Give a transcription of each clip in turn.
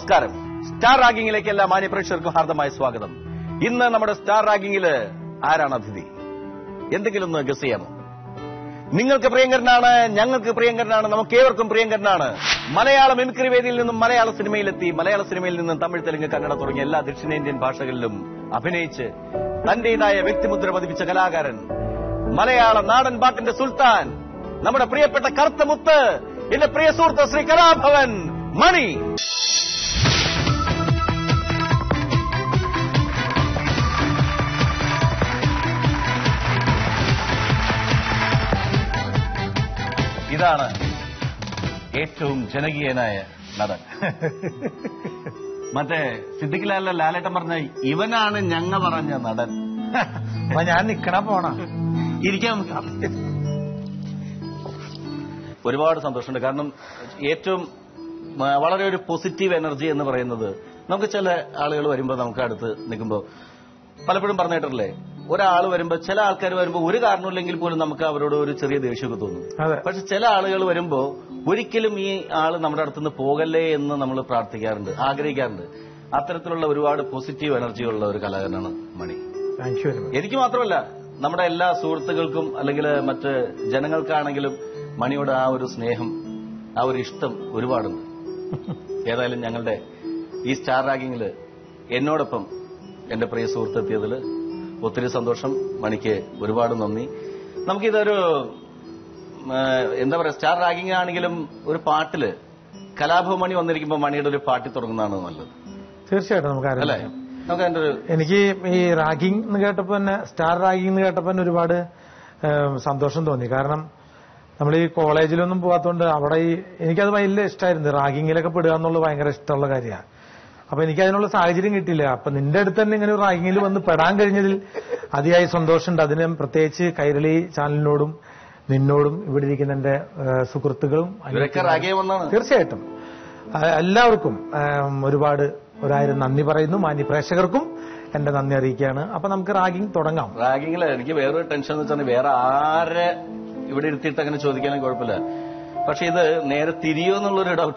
നമസ്കാരം സ്റ്റാർ റാഗിങ്ങിലേക്ക് എല്ലാ മാന്യ പ്രേക്ഷകർക്കും ഹാർദമായ സ്വാഗതം ഇന്ന് നമ്മുടെ സ്റ്റാർ റാഗിങ്ങില് ആരാണ് അതിഥി എന്തെങ്കിലും ഒന്ന് ഗസ് ചെയ്യാമോ നിങ്ങൾക്ക് പ്രിയങ്കരനാണ് ഞങ്ങൾക്ക് പ്രിയങ്കരനാണ് നമുക്ക് ഏവർക്കും പ്രിയങ്കരനാണ് മലയാള മിമിക്രി വേദിയിൽ നിന്നും മലയാള സിനിമയിലെത്തി മലയാള സിനിമയിൽ നിന്നും തമിഴ് തെലുങ്ക് കന്നഡ തുടങ്ങിയ എല്ലാ ദക്ഷിണേന്ത്യൻ ഭാഷകളിലും അഭിനയിച്ച് തന്റേതായ വ്യക്തിമുദ്ര പതിപ്പിച്ച കലാകാരൻ മലയാള നാടൻ പാട്ടിന്റെ സുൽത്താൻ നമ്മുടെ പ്രിയപ്പെട്ട കറുത്ത മുത്ത് എന്റെ പ്രിയ സുഹൃത്ത് ശ്രീ കലാഭവൻ മണി ഇതാണ് ഏറ്റവും ജനകീയനായ നടൻ മറ്റേ സിദ്ദിഖിലാലിലെ ലാലേട്ടൻ പറഞ്ഞ ഇവനാണ് ഞങ്ങ പറഞ്ഞ നടൻ അപ്പൊ ഞാൻ നിക്കണ പോണ ഇരിക്കാം ഒരുപാട് സന്തോഷമുണ്ട് കാരണം ഏറ്റവും ആ, വളരെ ഒരു പോസിറ്റീവ് എനർജി എന്ന് പറയുന്നത് നമുക്ക് ചില ആളുകൾ വരുമ്പോൾ നമുക്ക് അടുത്ത് നിൽക്കുമ്പോൾ പലപ്പോഴും പറഞ്ഞിട്ടില്ലേ ഒരാൾ വരുമ്പോൾ ചില ആൾക്കാർ വരുമ്പോൾ ഒരു കാരണമില്ലെങ്കിൽ പോലും നമുക്ക് അവരോട് ഒരു ചെറിയ ദേഷ്യമൊക്കെ തോന്നും അതെ പക്ഷെ ചില ആളുകൾ വരുമ്പോ ഒരിക്കലും ഈ ആള് നമ്മുടെ അടുത്തുനിന്ന് പോകല്ലേ എന്ന് നമ്മൾ പ്രാർത്ഥിക്കാറുണ്ട് ആഗ്രഹിക്കാറുണ്ട് അത്തരത്തിലുള്ള ഒരുപാട് പോസിറ്റീവ് എനർജി ഉള്ള ഒരു കലാകാരനാണ് Mani thank you very much എനിക്ക് മാത്രമല്ല നമ്മുടെ എല്ലാ സുഹൃത്തുക്കൾക്കും അല്ലെങ്കിൽ മറ്റ് ജനങ്ങൾക്കാണെങ്കിലും മണിയോട് ആ ഒരു സ്നേഹം ആ ഒരു ഇഷ്ടം ഒരുപാടുണ്ട് ഏതായാലും ഞങ്ങളുടെ ഈ സ്റ്റാർ റാഗിങ്ങില് എന്നോടൊപ്പം എന്റെ പ്രിയ സുഹൃത്ത് എത്തിയതിൽ ഒത്തിരി സന്തോഷം മണിക്ക് ഒരുപാട് നന്ദി നമുക്കിതൊരു ഉം, ആ, എന്താ പറയാ സ്റ്റാർ റാഗിങ് ആണെങ്കിലും ഒരു പാട്ടില് കലാഭവമണി വന്നിരിക്കുമ്പോൾ മണിയുടെ ഒരു പാട്ടി തുടങ്ങുന്നതാണ് നല്ലത് തീർച്ചയായിട്ടും നമുക്ക് അല്ലേ ആരംഭിക്കാം നമുക്ക് അതിന്റെ ഒരു എനിക്ക് ഈ റാഗിംഗ് എന്ന് കേട്ടപ്പോ തന്നെ സ്റ്റാർ റാഗിംഗ് എന്ന് കേട്ടപ്പോ തന്നെ ഒരുപാട് ഏം, സന്തോഷം തോന്നി കാരണം നമ്മൾ ഈ കോളേജിലൊന്നും പോകാത്തതുകൊണ്ട് അവിടെ ഈ എനിക്കത് വലിയ ഇഷ്ടമായിരുന്നു റാഗിങ്ങിലൊക്കെ പെടുക എന്നുള്ളത് ഭയങ്കര ഇഷ്ടമുള്ള കാര്യമാണ് അപ്പൊ എനിക്ക് അതിനുള്ള സാഹചര്യം കിട്ടിയില്ല അപ്പൊ നിന്റെ അടുത്ത് തന്നെ ഇങ്ങനെ ഒരു റാഗിങ്ങിൽ വന്ന് പെടാൻ കഴിഞ്ഞതിൽ അതിയായി സന്തോഷമുണ്ട് അതിന് പ്രത്യേകിച്ച് കൈരളി ചാനലിനോടും നിന്നോടും ഇവിടെ ഇരിക്കുന്ന എന്റെ ഏഹ്, സുഹൃത്തുക്കളും ഇവരൊക്കെ റാഗിയെ വന്നാണ് തീർച്ചയായിട്ടും ആ, എല്ലാവർക്കും ആം, ഒരുപാട് ഒരായിരം നന്ദി പറയുന്നു മാന്യ പ്രേക്ഷകർക്കും എന്റെ നന്ദി അറിയിക്കുകയാണ് അപ്പൊ നമുക്ക് റാഗിങ് തുടങ്ങാം റാഗിങ്ങില് എനിക്ക് വേറൊരു ടെൻഷൻ എന്ന് വെച്ചാൽ വേറെ ആരെ ഇവിടെ ഇരുത്തിയിട്ട് അങ്ങനെ ചോദിക്കാനും കുഴപ്പമില്ല പക്ഷെ ഇത് നേരെ തിരിയോ എന്നുള്ളൊരു ഡൗട്ട്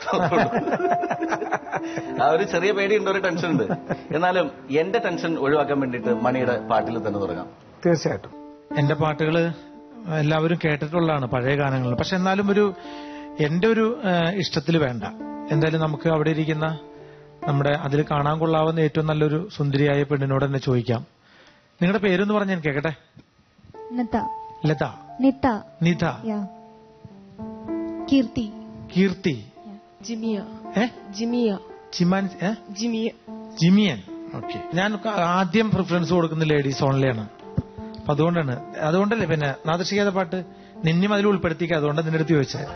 ആ ഒരു ചെറിയ പേടിയുണ്ട് ഒരു ടെൻഷൻ ഉണ്ട് എന്നാലും എന്റെ ടെൻഷൻ ഒഴിവാക്കാൻ വേണ്ടിയിട്ട് മണിയുടെ പാട്ടിൽ തന്നെ തുടങ്ങാം തീർച്ചയായിട്ടും എന്റെ പാട്ടുകൾ എല്ലാവരും കേട്ടിട്ടുള്ളതാണ് പഴയ ഗാനങ്ങളിൽ പക്ഷെ എന്നാലും ഒരു എന്റെ ഒരു ഇഷ്ടത്തിൽ വേണ്ട എന്തായാലും നമുക്ക് അവിടെ ഇരിക്കുന്ന നമ്മുടെ അതിൽ കാണാൻ കൊള്ളാവുന്ന ഏറ്റവും നല്ലൊരു സുന്ദരിയായ പെണ്ണിനോട് തന്നെ ചോദിക്കാം നിങ്ങളുടെ പേരൊന്ന് പറഞ്ഞ് ഞാൻ കേക്കട്ടെ Nita. Latha Nita. നിധ Yeah. Kirti. കീർത്തി Jimia. ഏ Jimia. ചിമാൻ ഏ Jimia. ജിമിയൻ ഓക്കെ ഞാൻ ക- ആദ്യം പ്രിഫറൻസ് കൊടുക്കുന്ന ലേഡീസ് ഓൺലിയാണ് അപ്പൊ അതുകൊണ്ടാണ് അതുകൊണ്ടല്ലേ പിന്നെ നാദൃഷികാത പാട്ട് നിന്നും അതിൽ ഉൾപ്പെടുത്തിക്കുക അതുകൊണ്ട് നിന്റെ അടുത്ത് ചോദിച്ചത്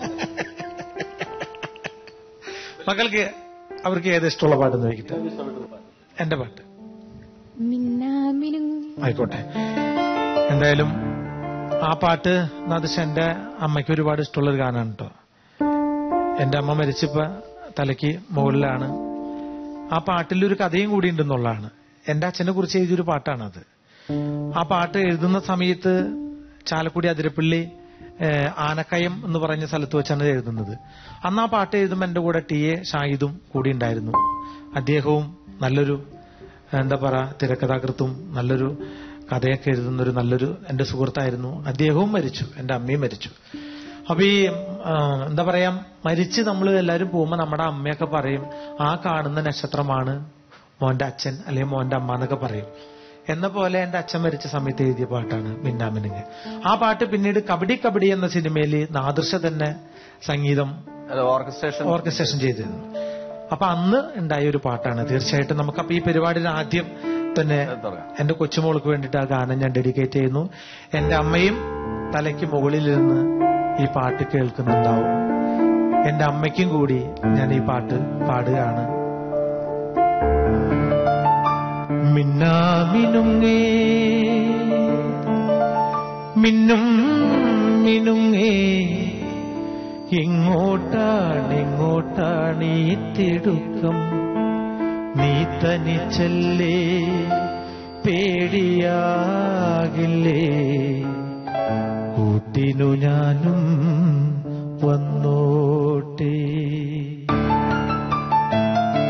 മക്കൾക്ക് അവർക്ക് ഏത് ഇഷ്ടമുള്ള പാട്ട് നോക്കിട്ട് എന്റെ പാട്ട് Minna minung. ആയിക്കോട്ടെ എന്തായാലും ആ പാട്ട് നാദൃശ എന്റെ അമ്മയ്ക്ക് ഒരുപാട് ഇഷ്ടമുള്ള ഒരു ഗാനമാണ് കേട്ടോ എന്റെ അമ്മ മരിച്ചപ്പോ തലയ്ക്ക് മുകളിലാണ് ആ പാട്ടിൽ ഒരു കഥയും കൂടി ഉണ്ടെന്നുള്ളതാണ് എന്റെ അച്ഛനെ കുറിച്ച് എഴുതിയൊരു പാട്ടാണത് ആ പാട്ട് എഴുതുന്ന സമയത്ത് ചാലക്കുടി അതിരപ്പള്ളി ഏഹ്, ആനക്കയം എന്ന് പറഞ്ഞ സ്ഥലത്ത് വെച്ചാണ് ഇത് എഴുതുന്നത് അന്ന് ആ പാട്ട് എഴുതുമ്പോൾ എന്റെ കൂടെ ടി എ ഷാഹിദും കൂടി ഉണ്ടായിരുന്നു അദ്ദേഹവും നല്ലൊരു എന്താ പറയാ തിരക്കഥാകൃത്തും നല്ലൊരു കഥയൊക്കെ എഴുതുന്ന ഒരു നല്ലൊരു എന്റെ സുഹൃത്തായിരുന്നു അദ്ദേഹവും മരിച്ചു എന്റെ അമ്മയും മരിച്ചു അപ്പൊ ഈ ആ, എന്താ പറയാ മരിച്ച് നമ്മൾ എല്ലാവരും പോകുമ്പോൾ നമ്മുടെ അമ്മയൊക്കെ പറയും ആ കാണുന്ന നക്ഷത്രമാണ് മോന്റെ അച്ഛൻ അല്ലെങ്കിൽ മോന്റെ അമ്മ എന്നൊക്കെ പറയും എന്ന പോലെ എന്റെ അച്ഛൻ മരിച്ച സമയത്ത് എഴുതിയ പാട്ടാണ് മിന്നാമിനുങ്ങ് ആ പാട്ട് പിന്നീട് കബഡി കബഡി എന്ന സിനിമയിൽ നാദൃശ തന്നെ സംഗീതം ഓർക്കസ്ട്രേഷൻ ഓർക്കസ്ട്രേഷൻ ചെയ്തിരുന്നു അപ്പൊ അന്ന് ഉണ്ടായ ഒരു പാട്ടാണ് തീർച്ചയായിട്ടും നമുക്ക് അപ്പൊ ഈ പരിപാടിയിൽ ആദ്യം തന്നെ തുടങ്ങാം എന്റെ കൊച്ചുമോൾക്ക് വേണ്ടിയിട്ട് ആ ഗാനം ഞാൻ ഡെഡിക്കേറ്റ് ചെയ്യുന്നു എന്റെ അമ്മയും തലയ്ക്ക് മുകളിലിരുന്ന് ഈ പാട്ട് കേൾക്കുന്നുണ്ടാവും എന്റെ അമ്മയ്ക്കും കൂടി ഞാൻ ഈ പാട്ട് പാടുകയാണ് മിന്നാമിനുങ്ങേ മിന്നും മിനുങ്ങേ എങ്ങോട്ടാണ് എങ്ങോട്ടാണ് ഈ തിടുക്കം നീ തനിച്ചല്ലേ പേടിയാകില്ലേ കൂട്ടിനു ഞാനും വന്നോട്ടെ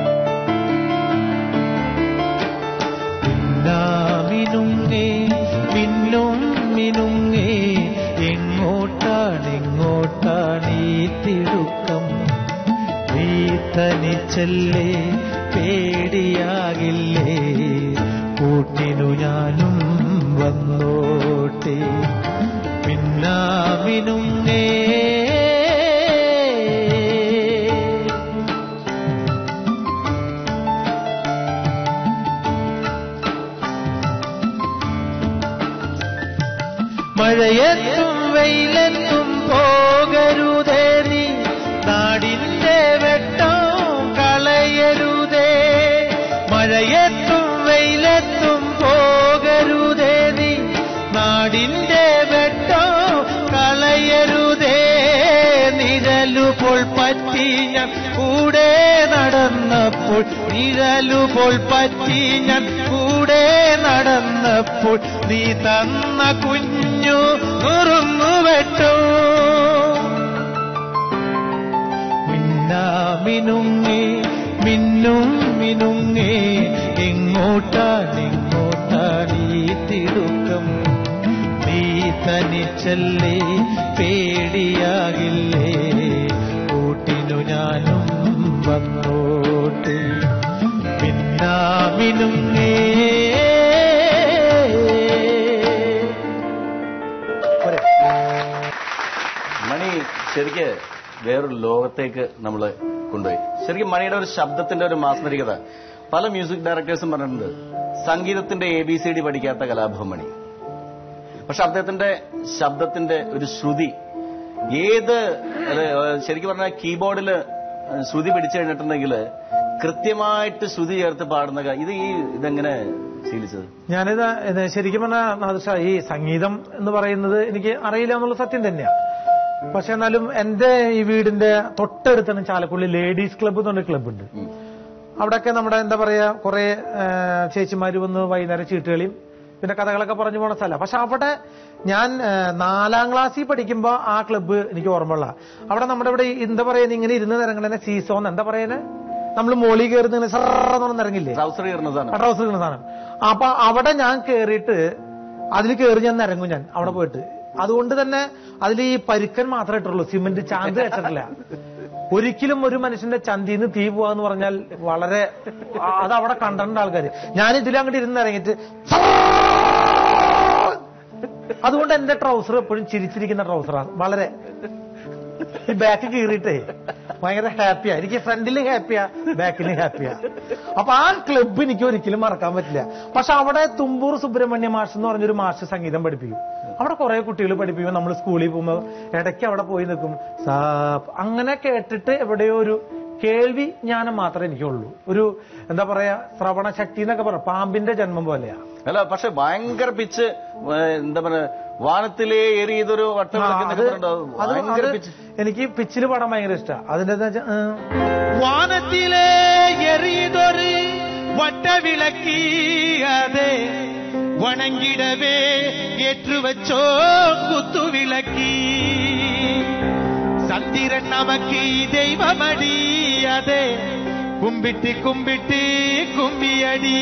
മിനുങ്ങി എങ്ങോട്ടാണ് എങ്ങോട്ടാണ് ഈ തിടുക്കം നീ തനിച്ചല്ലേ പേടിയാകില്ലേ കൂട്ടിനു ഞാനും വന്നോട്ടെ പിന്നാമിനുങ്ങേ മഴയത്തും വെയിലെത്തും പോകരുതേ നീ നാടിന്റെ വെട്ടം കളയരുതേ മഴയത്തും വെയിലെത്തും പോകരുതേ നീ നാടിന്റെ വെട്ടം കളയരുതേ നിഴലുപോൾ പറ്റി ഞാൻ കൂടെ നടന്നപ്പോൾ നിഴലുപോൾ പറ്റി ഞാൻ കൂടെ നടന്നപ്പോൾ നീ തന്ന കുഞ്ഞു നുറുങ്ങുവെട്ടോ മിന്നാമിനുങ്ങി മിന്നും മിനുങ്ങി എങ്ങോട്ടാണ് എങ്ങോട്ടാണ് ഈ തിടുക്കം നീ തനിച്ചല്ലേ പേടിയാകില്ലേ കൂട്ടിനു ഞാനും വന്നോട്ടെ മിന്നാമിനുങ്ങേ പോരെ? മണി ശരിക്ക് വേറൊരു ലോകത്തേക്ക് നമ്മൾ കൊണ്ടുപോയി ശരിക്കും മണിയുടെ ഒരു ശബ്ദത്തിന്റെ ഒരു മാസ്മരികത പല മ്യൂസിക് ഡയറക്ടേഴ്സും പറഞ്ഞിട്ടുണ്ട് സംഗീതത്തിന്റെ എ ബി സി ഡി പഠിക്കാത്ത കലാഭവൻ മണി പക്ഷെ അദ്ദേഹത്തിന്റെ ശബ്ദത്തിന്റെ ഒരു ശ്രുതി ഏത് അത് ശരിക്കും പറഞ്ഞാൽ കീബോർഡിൽ ശ്രുതി പിടിച്ചു കഴിഞ്ഞിട്ടുണ്ടെങ്കിൽ കൃത്യമായിട്ട് ശ്രുതി ചേർത്ത് പാടുന്ന ക- ഇത് ഈ ഇതെങ്ങനെ ശീലിച്ചത് ഞാനിത് ഇത് ശരിക്കും പറഞ്ഞാൽ നാദിർഷ ഈ സംഗീതം എന്ന് പറയുന്നത് എനിക്ക് അറിയില്ല എന്നുള്ള സത്യം തന്നെയാണ് പക്ഷെ എന്നാലും എന്റെ ഈ വീടിന്റെ തൊട്ടടുത്താണ് ചാലക്കുള്ളി ലേഡീസ് ക്ലബ്ബ് എന്ന് പറഞ്ഞ ക്ലബ്ബുണ്ട് ഉം. അവിടെയൊക്കെ നമ്മുടെ എന്താ പറയാ കുറെ ചേച്ചിമാര് വന്ന് വൈകുന്നേരം ചീട്ടുകളിയും പിന്നെ കഥകളൊക്കെ പറഞ്ഞു പോണ സ്ഥലം പക്ഷെ അവിടെ ഞാൻ ആ, നാലാം ക്ലാസ്സിൽ പഠിക്കുമ്പോ ആ ക്ലബ്ബ് എനിക്ക് ഓർമ്മയുള്ള അവിടെ നമ്മുടെ ഇവിടെ ഈ എന്താ പറയുന്നത് ഇങ്ങനെ ഇരുന്ന് ഇറങ്ങണേ സീസോൺ എന്താ പറയുന്നത് നമ്മൾ മോളി കയറുന്ന സർന്ന് ഇറങ്ങില്ലേ ട്രൗസർ കയറുന്നതാണ് കട്ടൗസ് കിട്ടുന്ന സാധനം അപ്പൊ അവിടെ ഞാൻ കേറിയിട്ട് അതിൽ കയറി ഞാൻ ഇറങ്ങും ഞാൻ അവിടെ പോയിട്ട് അതുകൊണ്ട് തന്നെ അതിൽ ഈ പരുക്കൻ മാത്രമേ ഇട്ടുള്ളൂ സിമന്റ് ചാന്ത് വെച്ചിട്ടില്ല ഒരിക്കലും ഒരു മനുഷ്യന്റെ ചന്തിന്ന് തീ പോവാന്ന് പറഞ്ഞാൽ വളരെ ആ, അത് അവിടെ കണ്ടിട്ടുണ്ട് ആൾക്കാർ ഞാൻ ഇതിലങ്ങോട്ട് ഇരുന്ന് ഇറങ്ങിയിട്ട് അതുകൊണ്ട് എന്റെ ട്രൗസർ എപ്പോഴും ചിരിച്ചിരിക്കുന്ന ട്രൗസറാണ് വളരെ ഈ ബാക്ക് കീറിയിട്ടേ ഭയങ്കര ഹാപ്പിയാ എനിക്ക് ഫ്രണ്ടിൽ ഹാപ്പിയാ ബാക്കിൽ ഹാപ്പിയാ അപ്പൊ ആ ക്ലബ്ബ് എനിക്ക് ഒരിക്കലും മറക്കാൻ പറ്റില്ല പക്ഷെ അവിടെ തുമ്പൂർ സുബ്രഹ്മണ്യ മാഷ് എന്ന് പറഞ്ഞൊരു മാഷ് സംഗീതം പഠിപ്പിക്കും അവിടെ കുറെ കുട്ടികൾ പഠിപ്പിക്കും നമ്മൾ സ്കൂളിൽ പോകുമ്പോൾ ഇടയ്ക്ക് അവിടെ പോയി നിൽക്കും സാ അങ്ങനെ കേട്ടിട്ട് എവിടെയോ ഒരു കേൾവി ജ്ഞാനം മാത്രമേ എനിക്കുള്ളൂ ഒരു എന്താ പറയാ ശ്രവണ ശക്തി എന്നൊക്കെ പറയാം പാമ്പിന്റെ ജന്മം പോലെയാ അല്ല പക്ഷെ ഭയങ്കര പിച്ച് എന്താ പറയാ വാനത്തിലെ ഏറിയതൊരു വട്ടം ആ, വിളക്കെന്നൊക്കെ അത് പറഞ്ഞിട്ടുണ്ടാവും. അത് ഭയങ്കര അത് പിച്ച് എനിക്ക് പിച്ചിൽ പാടാൻ ഭയങ്കര ഇഷ്ടമാണ് അതിന്റെ വാനത്തിലെ എറിയതൊരു വട്ടവിളക്കി അതെ വണങ്ങിടവേ ഏറ്റുവച്ചോ കുത്തുവിളക്കി സന്തിരൻ നമുക്ക് ദൈവമടി അതെ കുമ്പിട്ട് കുമ്പിട്ട് കുമ്പിയടി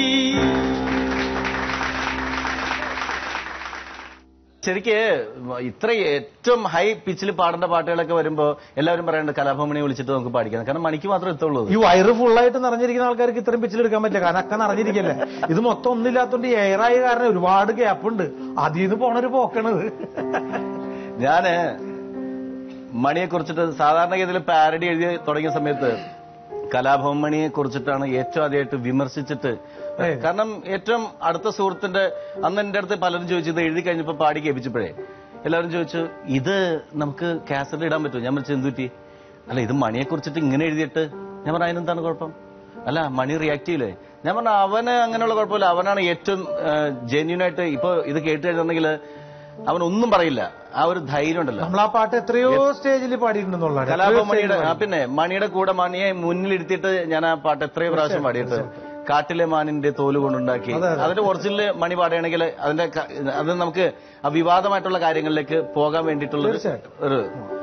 ശരിക്ക് ഇത്ര ഏറ്റവും ഹൈ പിച്ചിൽ പാടേണ്ട പാട്ടുകളൊക്കെ വരുമ്പോ എല്ലാവരും പറയുന്നുണ്ട് കലാഭവമണി വിളിച്ചിട്ട് നമുക്ക് പാടിക്കാം കാരണം മണിക്ക് മാത്രമേ എത്തുള്ളൂ ഈ വയറ് ഫുള്ളായിട്ട് നിറഞ്ഞിരിക്കുന്ന ആൾക്കാർക്ക് ഇത്രയും പിച്ചിലെടുക്കാൻ പറ്റില്ല കാരണം ഒക്കെ നിറഞ്ഞിരിക്കല്ലേ ഇത് മൊത്തം ഒന്നില്ലാത്തോണ്ട് എയറായ കാരണം ഒരുപാട് ഗ്യാപ്പ് ഉണ്ട് അതിൽ നിന്ന് പോണൊരു പോക്കണത് ഞാന് മണിയെ കുറിച്ചിട്ട് സാധാരണഗതിയിൽ പാരഡി എഴുതി തുടങ്ങിയ സമയത്ത് കലാഭവൻ മണിയെ കുറിച്ചിട്ടാണ് ഏറ്റവും ആദ്യമായിട്ട് വിമർശിച്ചിട്ട് ഏയ്. കാരണം ഏറ്റവും അടുത്ത സുഹൃത്തിന്റെ അന്ന് എന്റെ അടുത്ത് പലരും ചോദിച്ചത് എഴുതി കഴിഞ്ഞപ്പോ പാടി കേൾപ്പിച്ചപ്പോഴേ എല്ലാവരും ചോദിച്ചു ഇത് നമുക്ക് കാസറ്റ് ഇടാൻ പറ്റുമോ ഞാൻ വിളിച്ചു എന്തുറ്റി അല്ല ഇത് മണിയെ കുറിച്ചിട്ട് ഇങ്ങനെ എഴുതിയിട്ട് ഞാൻ പറഞ്ഞു അതിനെന്താണ് കുഴപ്പം അല്ല മണി റിയാക്ട് ചെയ്യില്ലേ ഞാൻ പറഞ്ഞു അവന് അങ്ങനെയുള്ള കുഴപ്പമില്ല അവനാണ് ഏറ്റവും ജെന്യൂൻ ആയിട്ട് ഇപ്പൊ ഇത് കേട്ട് കഴിഞ്ഞിട്ടുണ്ടെങ്കിൽ അവൻ ഒന്നും പറയില്ല ആ ഒരു ധൈര്യം ഉണ്ടല്ലോ നമ്മൾ ആ പാട്ട് എത്രയോ സ്റ്റേജിൽ പാടിയിട്ടുണ്ടെന്നുള്ളതാണ് എത്രയോ കലാഭവമണിയുടെ സ്റ്റേജിൽ ആ, പിന്നെ മണിയുടെ കൂടെ മണിയെ മുന്നിലിരുത്തിയിട്ട് ഞാൻ ആ പാട്ട് എത്രയോ പ്രാവശ്യം പാടിയിട്ട് കാട്ടിലെ മാനിന്റെ തോല് കൊണ്ടുണ്ടാക്കി അതെ, അതെ. അതിന്റെ ഒറിജിനൽ മണി പാടുകയാണെങ്കിൽ അതിന്റെ ക- അത് നമുക്ക് ആ വിവാദമായിട്ടുള്ള കാര്യങ്ങളിലേക്ക് പോകാൻ വേണ്ടിയിട്ടുള്ള ഒരു- തീർച്ചയായിട്ടും. ഒരു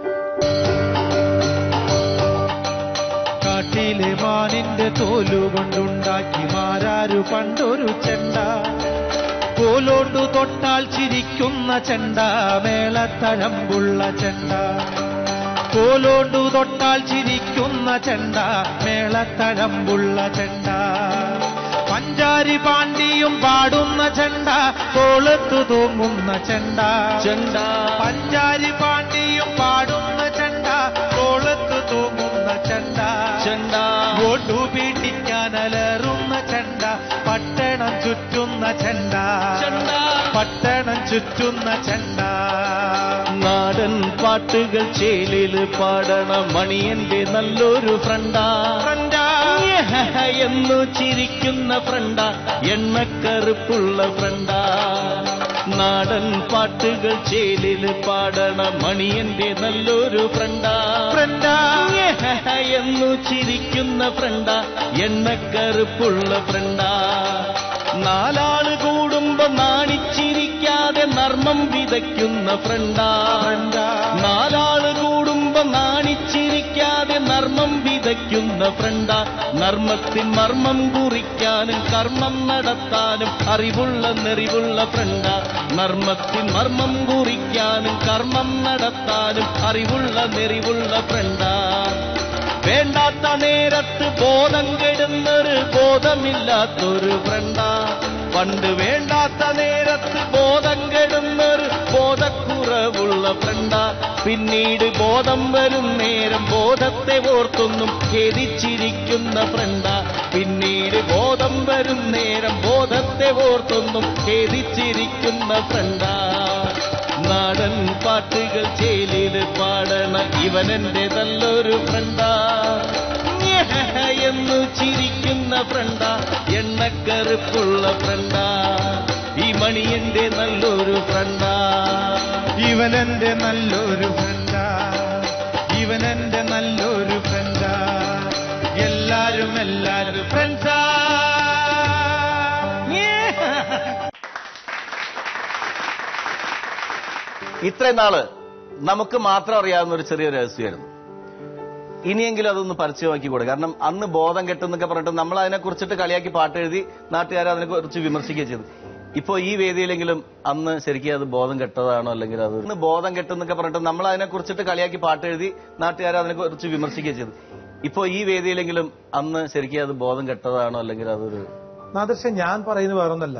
കാട്ടിലെ മാനിന്റെ തോലുകൊണ്ടുണ്ടാക്കി മാരാരു പണ്ടൊരു ചെണ്ട കോലോട്ടു തൊട്ടാൽ ചിരിക്കുന്ന ചെണ്ട മേളത്തഴമ്പുള്ള ചെണ്ട കോലോണ്ടു തൊട്ടാൽ ചിരിക്കുന്ന ചെണ്ട മേളത്തഴമ്പുള്ള ചെണ്ട പഞ്ചാരി പാണ്ടിയും പാടുന്ന ചെണ്ട കോളത്തു തൂങ്ങുന്ന ചെണ്ട ചെണ്ട പഞ്ചാരി പാണ്ടിയും പാടുന്ന ചെണ്ട കോളത്തു തൂങ്ങുന്ന ചെണ്ട ചെണ്ട വോട്ടു പിടിക്കാൻ അലറുന്ന ചെണ്ട പട്ടണം ചുറ്റുന്ന ചെണ്ട ചെണ്ട. പട്ടണം ചുറ്റുന്ന ചെണ്ട നാടൻ പാട്ടുകൾ ചേലില് പാടണ മണിയന്റെ നല്ലൊരു ഫ്രണ്ടാ ഫ്രണ്ടാ. എന്നു ചിരിക്കുന്ന ഫ്രണ്ട എണ്ണക്കറുപ്പുള്ള ഫ്രണ്ട നാടൻ പാട്ടുകൾ ചേലില് പാടണ മണിയന്റെ നല്ലൊരു ഫ്രണ്ട ഫ്രണ്ടാ. എന്നു ചിരിക്കുന്ന ഫ്രണ്ട എണ്ണക്കറുപ്പുള്ള ഫ്രണ്ട നാലാള് കൂടുമ്പോ നാണിച്ചിരിക്കാതെ നർമ്മം വിതയ്ക്കുന്ന ഫ്രണ്ടാ ഫ്രണ്ടാ. നാലാള് കൂടുമ്പോ നാണിച്ചിരിക്കാതെ നർമ്മം വിതയ്ക്കുന്ന ഫ്രണ്ട നർമ്മത്തിൻ മർമ്മം കുറിക്കാനും കർമ്മം നടത്താനും അറിവുള്ള നെറിവുള്ള ഫ്രണ്ട നർമ്മത്തിൻ മർമ്മം കുറിക്കാനും കർമ്മം നടത്താനും അറിവുള്ള നെറിവുള്ള ഫ്രണ്ട വേണ്ടാത്ത നേരത്ത് ബോധം കെടുന്നൊരു ബോധമില്ലാത്തൊരു ഫ്രണ്ട പണ്ട് വേണ്ടാത്ത നേരത്ത് ബോധം കെടുന്നൊരു ബോധക്കുറവുള്ള ഫ്രണ്ട പിന്നീട് ബോധം വരും നേരം ബോധത്തെ ഓർത്തൊന്നും ഖേദിച്ചിരിക്കുന്ന ഫ്രണ്ട പിന്നീട് ബോധം വരും നേരം ബോധത്തെ ഓർത്തൊന്നും ഖേദിച്ചിരിക്കുന്ന ഫ്രണ്ട നാടൻ പാട്ടുകൾ ചേലില് പാടണ ഇവനെന്റെ നല്ലൊരു ഫ്രണ്ട എന്ന് ചിരിക്കുന്ന ഫ്രണ്ട എണ്ണക്കറുപ്പുള്ള ഫ്രണ്ട ഈ മണിയന്റെ നല്ലൊരു ഫ്രണ്ട ഇവനെന്റെ നല്ലൊരു ഫ്രണ്ടാ ഇവനെന്റെ നല്ലൊരു ഫ്രണ്ടാ എല്ലാരും എല്ലാരും ഫ്രണ്ട്സാ ഇത്രയും നാള് നമുക്ക് മാത്രം അറിയാവുന്ന ഒരു ചെറിയ രഹസ്യമായിരുന്നു ഇനിയെങ്കിലും അതൊന്ന് പരസ്യമാക്കി കൂടെ കാരണം അന്ന് ബോധം കെട്ടെന്നൊക്കെ പറഞ്ഞിട്ട് നമ്മൾ അതിനെ കുറിച്ചിട്ട് കളിയാക്കി പാട്ട് എഴുതി നാട്ടുകാരെ അതിനെ കുറിച്ച് വിമർശിക്കുകയും ചെയ്തു ഇപ്പോ ഈ വേദിയിലെങ്കിലും അന്ന് ശരിക്കും അത് ബോധം കെട്ടതാണോ അല്ലെങ്കിൽ അത് അന്ന് ബോധം കെട്ടെന്നൊക്കെ പറഞ്ഞിട്ട് നമ്മൾ അതിനെ കുറിച്ചിട്ട് കളിയാക്കി പാട്ട് എഴുതി നാട്ടുകാരെ അതിനെ കുറിച്ച് വിമർശിക്കുകയും ചെയ്തു ഇപ്പോ ഈ വേദിയിലെങ്കിലും അന്ന് ശരിക്കും അത് ബോധം കെട്ടതാണോ അല്ലെങ്കിൽ അതൊരു നാദൃശ്യ ഞാൻ പറയുന്നത് വേറൊന്നല്ല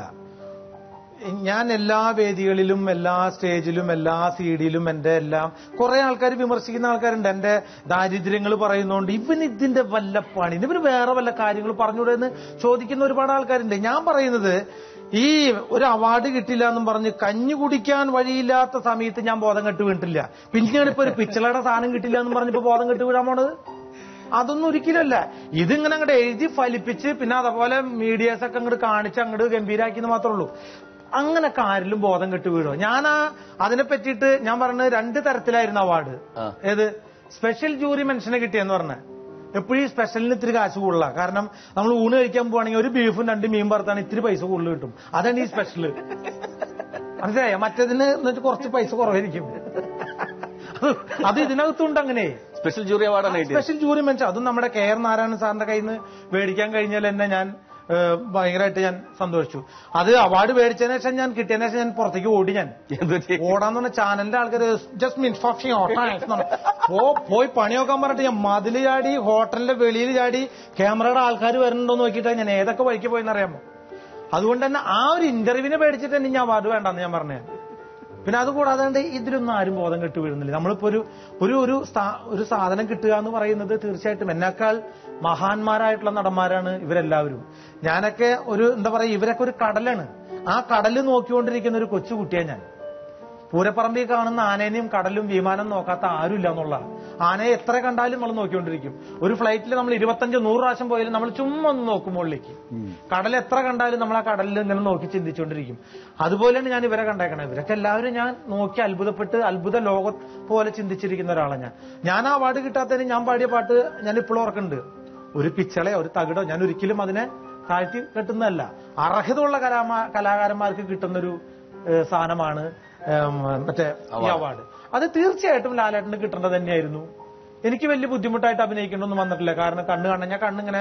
ഞാൻ എല്ലാ വേദികളിലും എല്ലാ സ്റ്റേജിലും എല്ലാ സീഡിയിലും എന്റെ എല്ലാം കുറെ ആൾക്കാർ വിമർശിക്കുന്ന ആൾക്കാരുണ്ട് എന്റെ ദാരിദ്ര്യങ്ങൾ പറയുന്നോണ്ട് ഇവൻ ഇതിന്റെ വല്ല പണി ഇവന് വേറെ വല്ല കാര്യങ്ങൾ പറഞ്ഞൂടെ എന്ന് ചോദിക്കുന്ന ഒരുപാട് ആൾക്കാരുണ്ട് ഞാൻ പറയുന്നത് ഈ ഒരു അവാർഡ് കിട്ടില്ല എന്നും പറഞ്ഞ് കഞ്ഞു കുടിക്കാൻ വഴിയില്ലാത്ത സമയത്ത് ഞാൻ ബോധം കെട്ട് വീണിട്ടില്ല പിന്നെയാണ് ഇപ്പൊ ഒരു പിച്ചളയുടെ സാധനം കിട്ടില്ല എന്നും പറഞ്ഞിപ്പോ ബോധം കെട്ട് വീഴാൻ പോണത് അതൊന്നും ഒരിക്കലല്ല ഇതിങ്ങനെ അങ്ങോട്ട് എഴുതി ഫലിപ്പിച്ച് പിന്നെ അതുപോലെ മീഡിയാസ് ഒക്കെ അങ്ങോട്ട് കാണിച്ച് അങ്ങോട്ട് ഗംഭീരാക്കിയെന്ന് മാത്രമേ ഉള്ളൂ അങ്ങനൊക്കെ ആരിലും ബോധം കെട്ട് വീഴോ ഞാൻ ആ അതിനെ പറ്റിയിട്ട് ഞാൻ പറഞ്ഞത് രണ്ട് തരത്തിലായിരുന്നു അവാർഡ് ആ. ഏത് സ്പെഷ്യൽ ജൂറി മെൻഷനെ കിട്ടിയെന്ന് പറഞ്ഞ എപ്പോഴും ഈ സ്പെഷ്യലിന് ഇത്തിരി കാശ് കൂടുതലാ കാരണം നമ്മൾ ഊണ് കഴിക്കാൻ പോവാണെങ്കിൽ ഒരു ബീഫും രണ്ട് മീൻ വറുത്താണ് ഇത്തിരി പൈസ കൂടുതൽ കിട്ടും അതാണ് ഈ സ്പെഷ്യൽ മനസ്സിലായോ മറ്റേതിന് എന്നിട്ട് കുറച്ച് പൈസ കുറവായിരിക്കും അത് അത് ഇതിനകത്തുണ്ട് അങ്ങനെ സ്പെഷ്യൽ ജൂറി അവാർഡാണ് കിട്ടിയത് സ്പെഷ്യൽ ജൂറി മെൻഷൻ അതും നമ്മുടെ കെ ആർ നാരായണൻ സാറിന്റെ കയ്യിൽ നിന്ന് മേടിക്കാൻ കഴിഞ്ഞാൽ തന്നെ ഞാൻ ഏഹ്, ഭയങ്കരമായിട്ട് ഞാൻ സന്തോഷിച്ചു അത് അവാർഡ് മേടിച്ചതിന് ശേഷം ഞാൻ കിട്ടിയതിന് ശേഷം ഞാൻ പുറത്തേക്ക് ഓടി ഞാൻ എന്തുപറ്റി? ഓടാന്ന് പറഞ്ഞ ചാനലിന്റെ ആൾക്കാർ ജസ്റ്റ് മീൻസ് പോ പോയി പണി നോക്കാൻ പറഞ്ഞിട്ട് ഞാൻ മതില് ചാടി ഹോട്ടലിന്റെ വെളിയിൽ ചാടി ക്യാമറയുടെ ആൾക്കാർ വരുന്നുണ്ടോ നോക്കിയിട്ടാ ഞാൻ ഏതൊക്കെ വഴിക്ക് പോയെന്നറിയാമോ അതുകൊണ്ട് തന്നെ ആ ഒരു ഇന്റർവ്യൂവിനെ പേടിച്ചിട്ട് തന്നെ ഞാൻ അവാർഡ് വേണ്ടെന്ന് ഞാൻ പറഞ്ഞു പിന്നെ അതുകൂടാതെ കൊണ്ട് ഇതിലൊന്നും ആരും ബോധം കെട്ട് വീഴുന്നില്ല നമ്മളിപ്പോ ഒരു ഒരു ഒരു സ്ഥാ- ഒരു സാധനം കിട്ടുക എന്ന് പറയുന്നത് തീർച്ചയായിട്ടും എന്നെക്കാൾ മഹാന്മാരായിട്ടുള്ള നടന്മാരാണ് ഇവരെല്ലാവരും ഞാനൊക്കെ ഒരു എന്താ പറയാ ഇവരൊക്കെ ഒരു കടലാണ് ആ കടല് നോക്കിക്കൊണ്ടിരിക്കുന്ന ഒരു കൊച്ചുകുട്ടിയാണ് ഞാൻ പൂരപ്പറമ്പിൽ കാണുന്ന ആനേനെയും കടലും വിമാനം നോക്കാത്ത ആരുമില്ല എന്നുള്ള ആനയെ എത്ര കണ്ടാലും നമ്മൾ നോക്കിക്കൊണ്ടിരിക്കും ഒരു ഫ്ലൈറ്റിൽ നമ്മൾ ഇരുപത്തഞ്ച് നൂറ് പ്രാവശ്യം പോയാലും നമ്മൾ ചുമ്മാ ഒന്ന് നോക്കും മുകളിലേക്ക് കടൽ എത്ര കണ്ടാലും നമ്മൾ ആ കടലിൽ ഇങ്ങനെ നോക്കി ചിന്തിച്ചുകൊണ്ടിരിക്കും അതുപോലെയാണ് ഞാൻ ഇവരെ കണ്ടേക്കണത് ഇവരൊക്കെ എല്ലാവരും ഞാൻ നോക്കി അത്ഭുതപ്പെട്ട് അത്ഭുത ലോകം പോലെ ചിന്തിച്ചിരിക്കുന്ന ഒരാളാണ് ഞാൻ ഞാൻ ആ അവാർഡ് കിട്ടാത്തതിന് ഞാൻ പാടിയ പാട്ട് ഞാൻ ഇപ്പോഴും ഓർക്കുന്നുണ്ട് ഒരു പിച്ചളയോ ഒരു തകിടോ ഞാൻ ഒരിക്കലും അതിനെ താഴ്ത്തി കെട്ടുന്നതല്ല അർഹതയുള്ള കലാമാ കലാകാരന്മാർക്ക് കിട്ടുന്നൊരു ഏഹ്, സാധനമാണ് ഏം, മറ്റേ ഈ അവാർഡ് അത് തീർച്ചയായിട്ടും ലാലേട്ടന് കിട്ടേണ്ടത് തന്നെയായിരുന്നു എനിക്ക് വലിയ ബുദ്ധിമുട്ടായിട്ട് അഭിനയിക്കേണ്ടൊന്നും വന്നിട്ടില്ല കാരണം കണ്ണ് കാണാൻ ഞാൻ കണ്ണിങ്ങനെ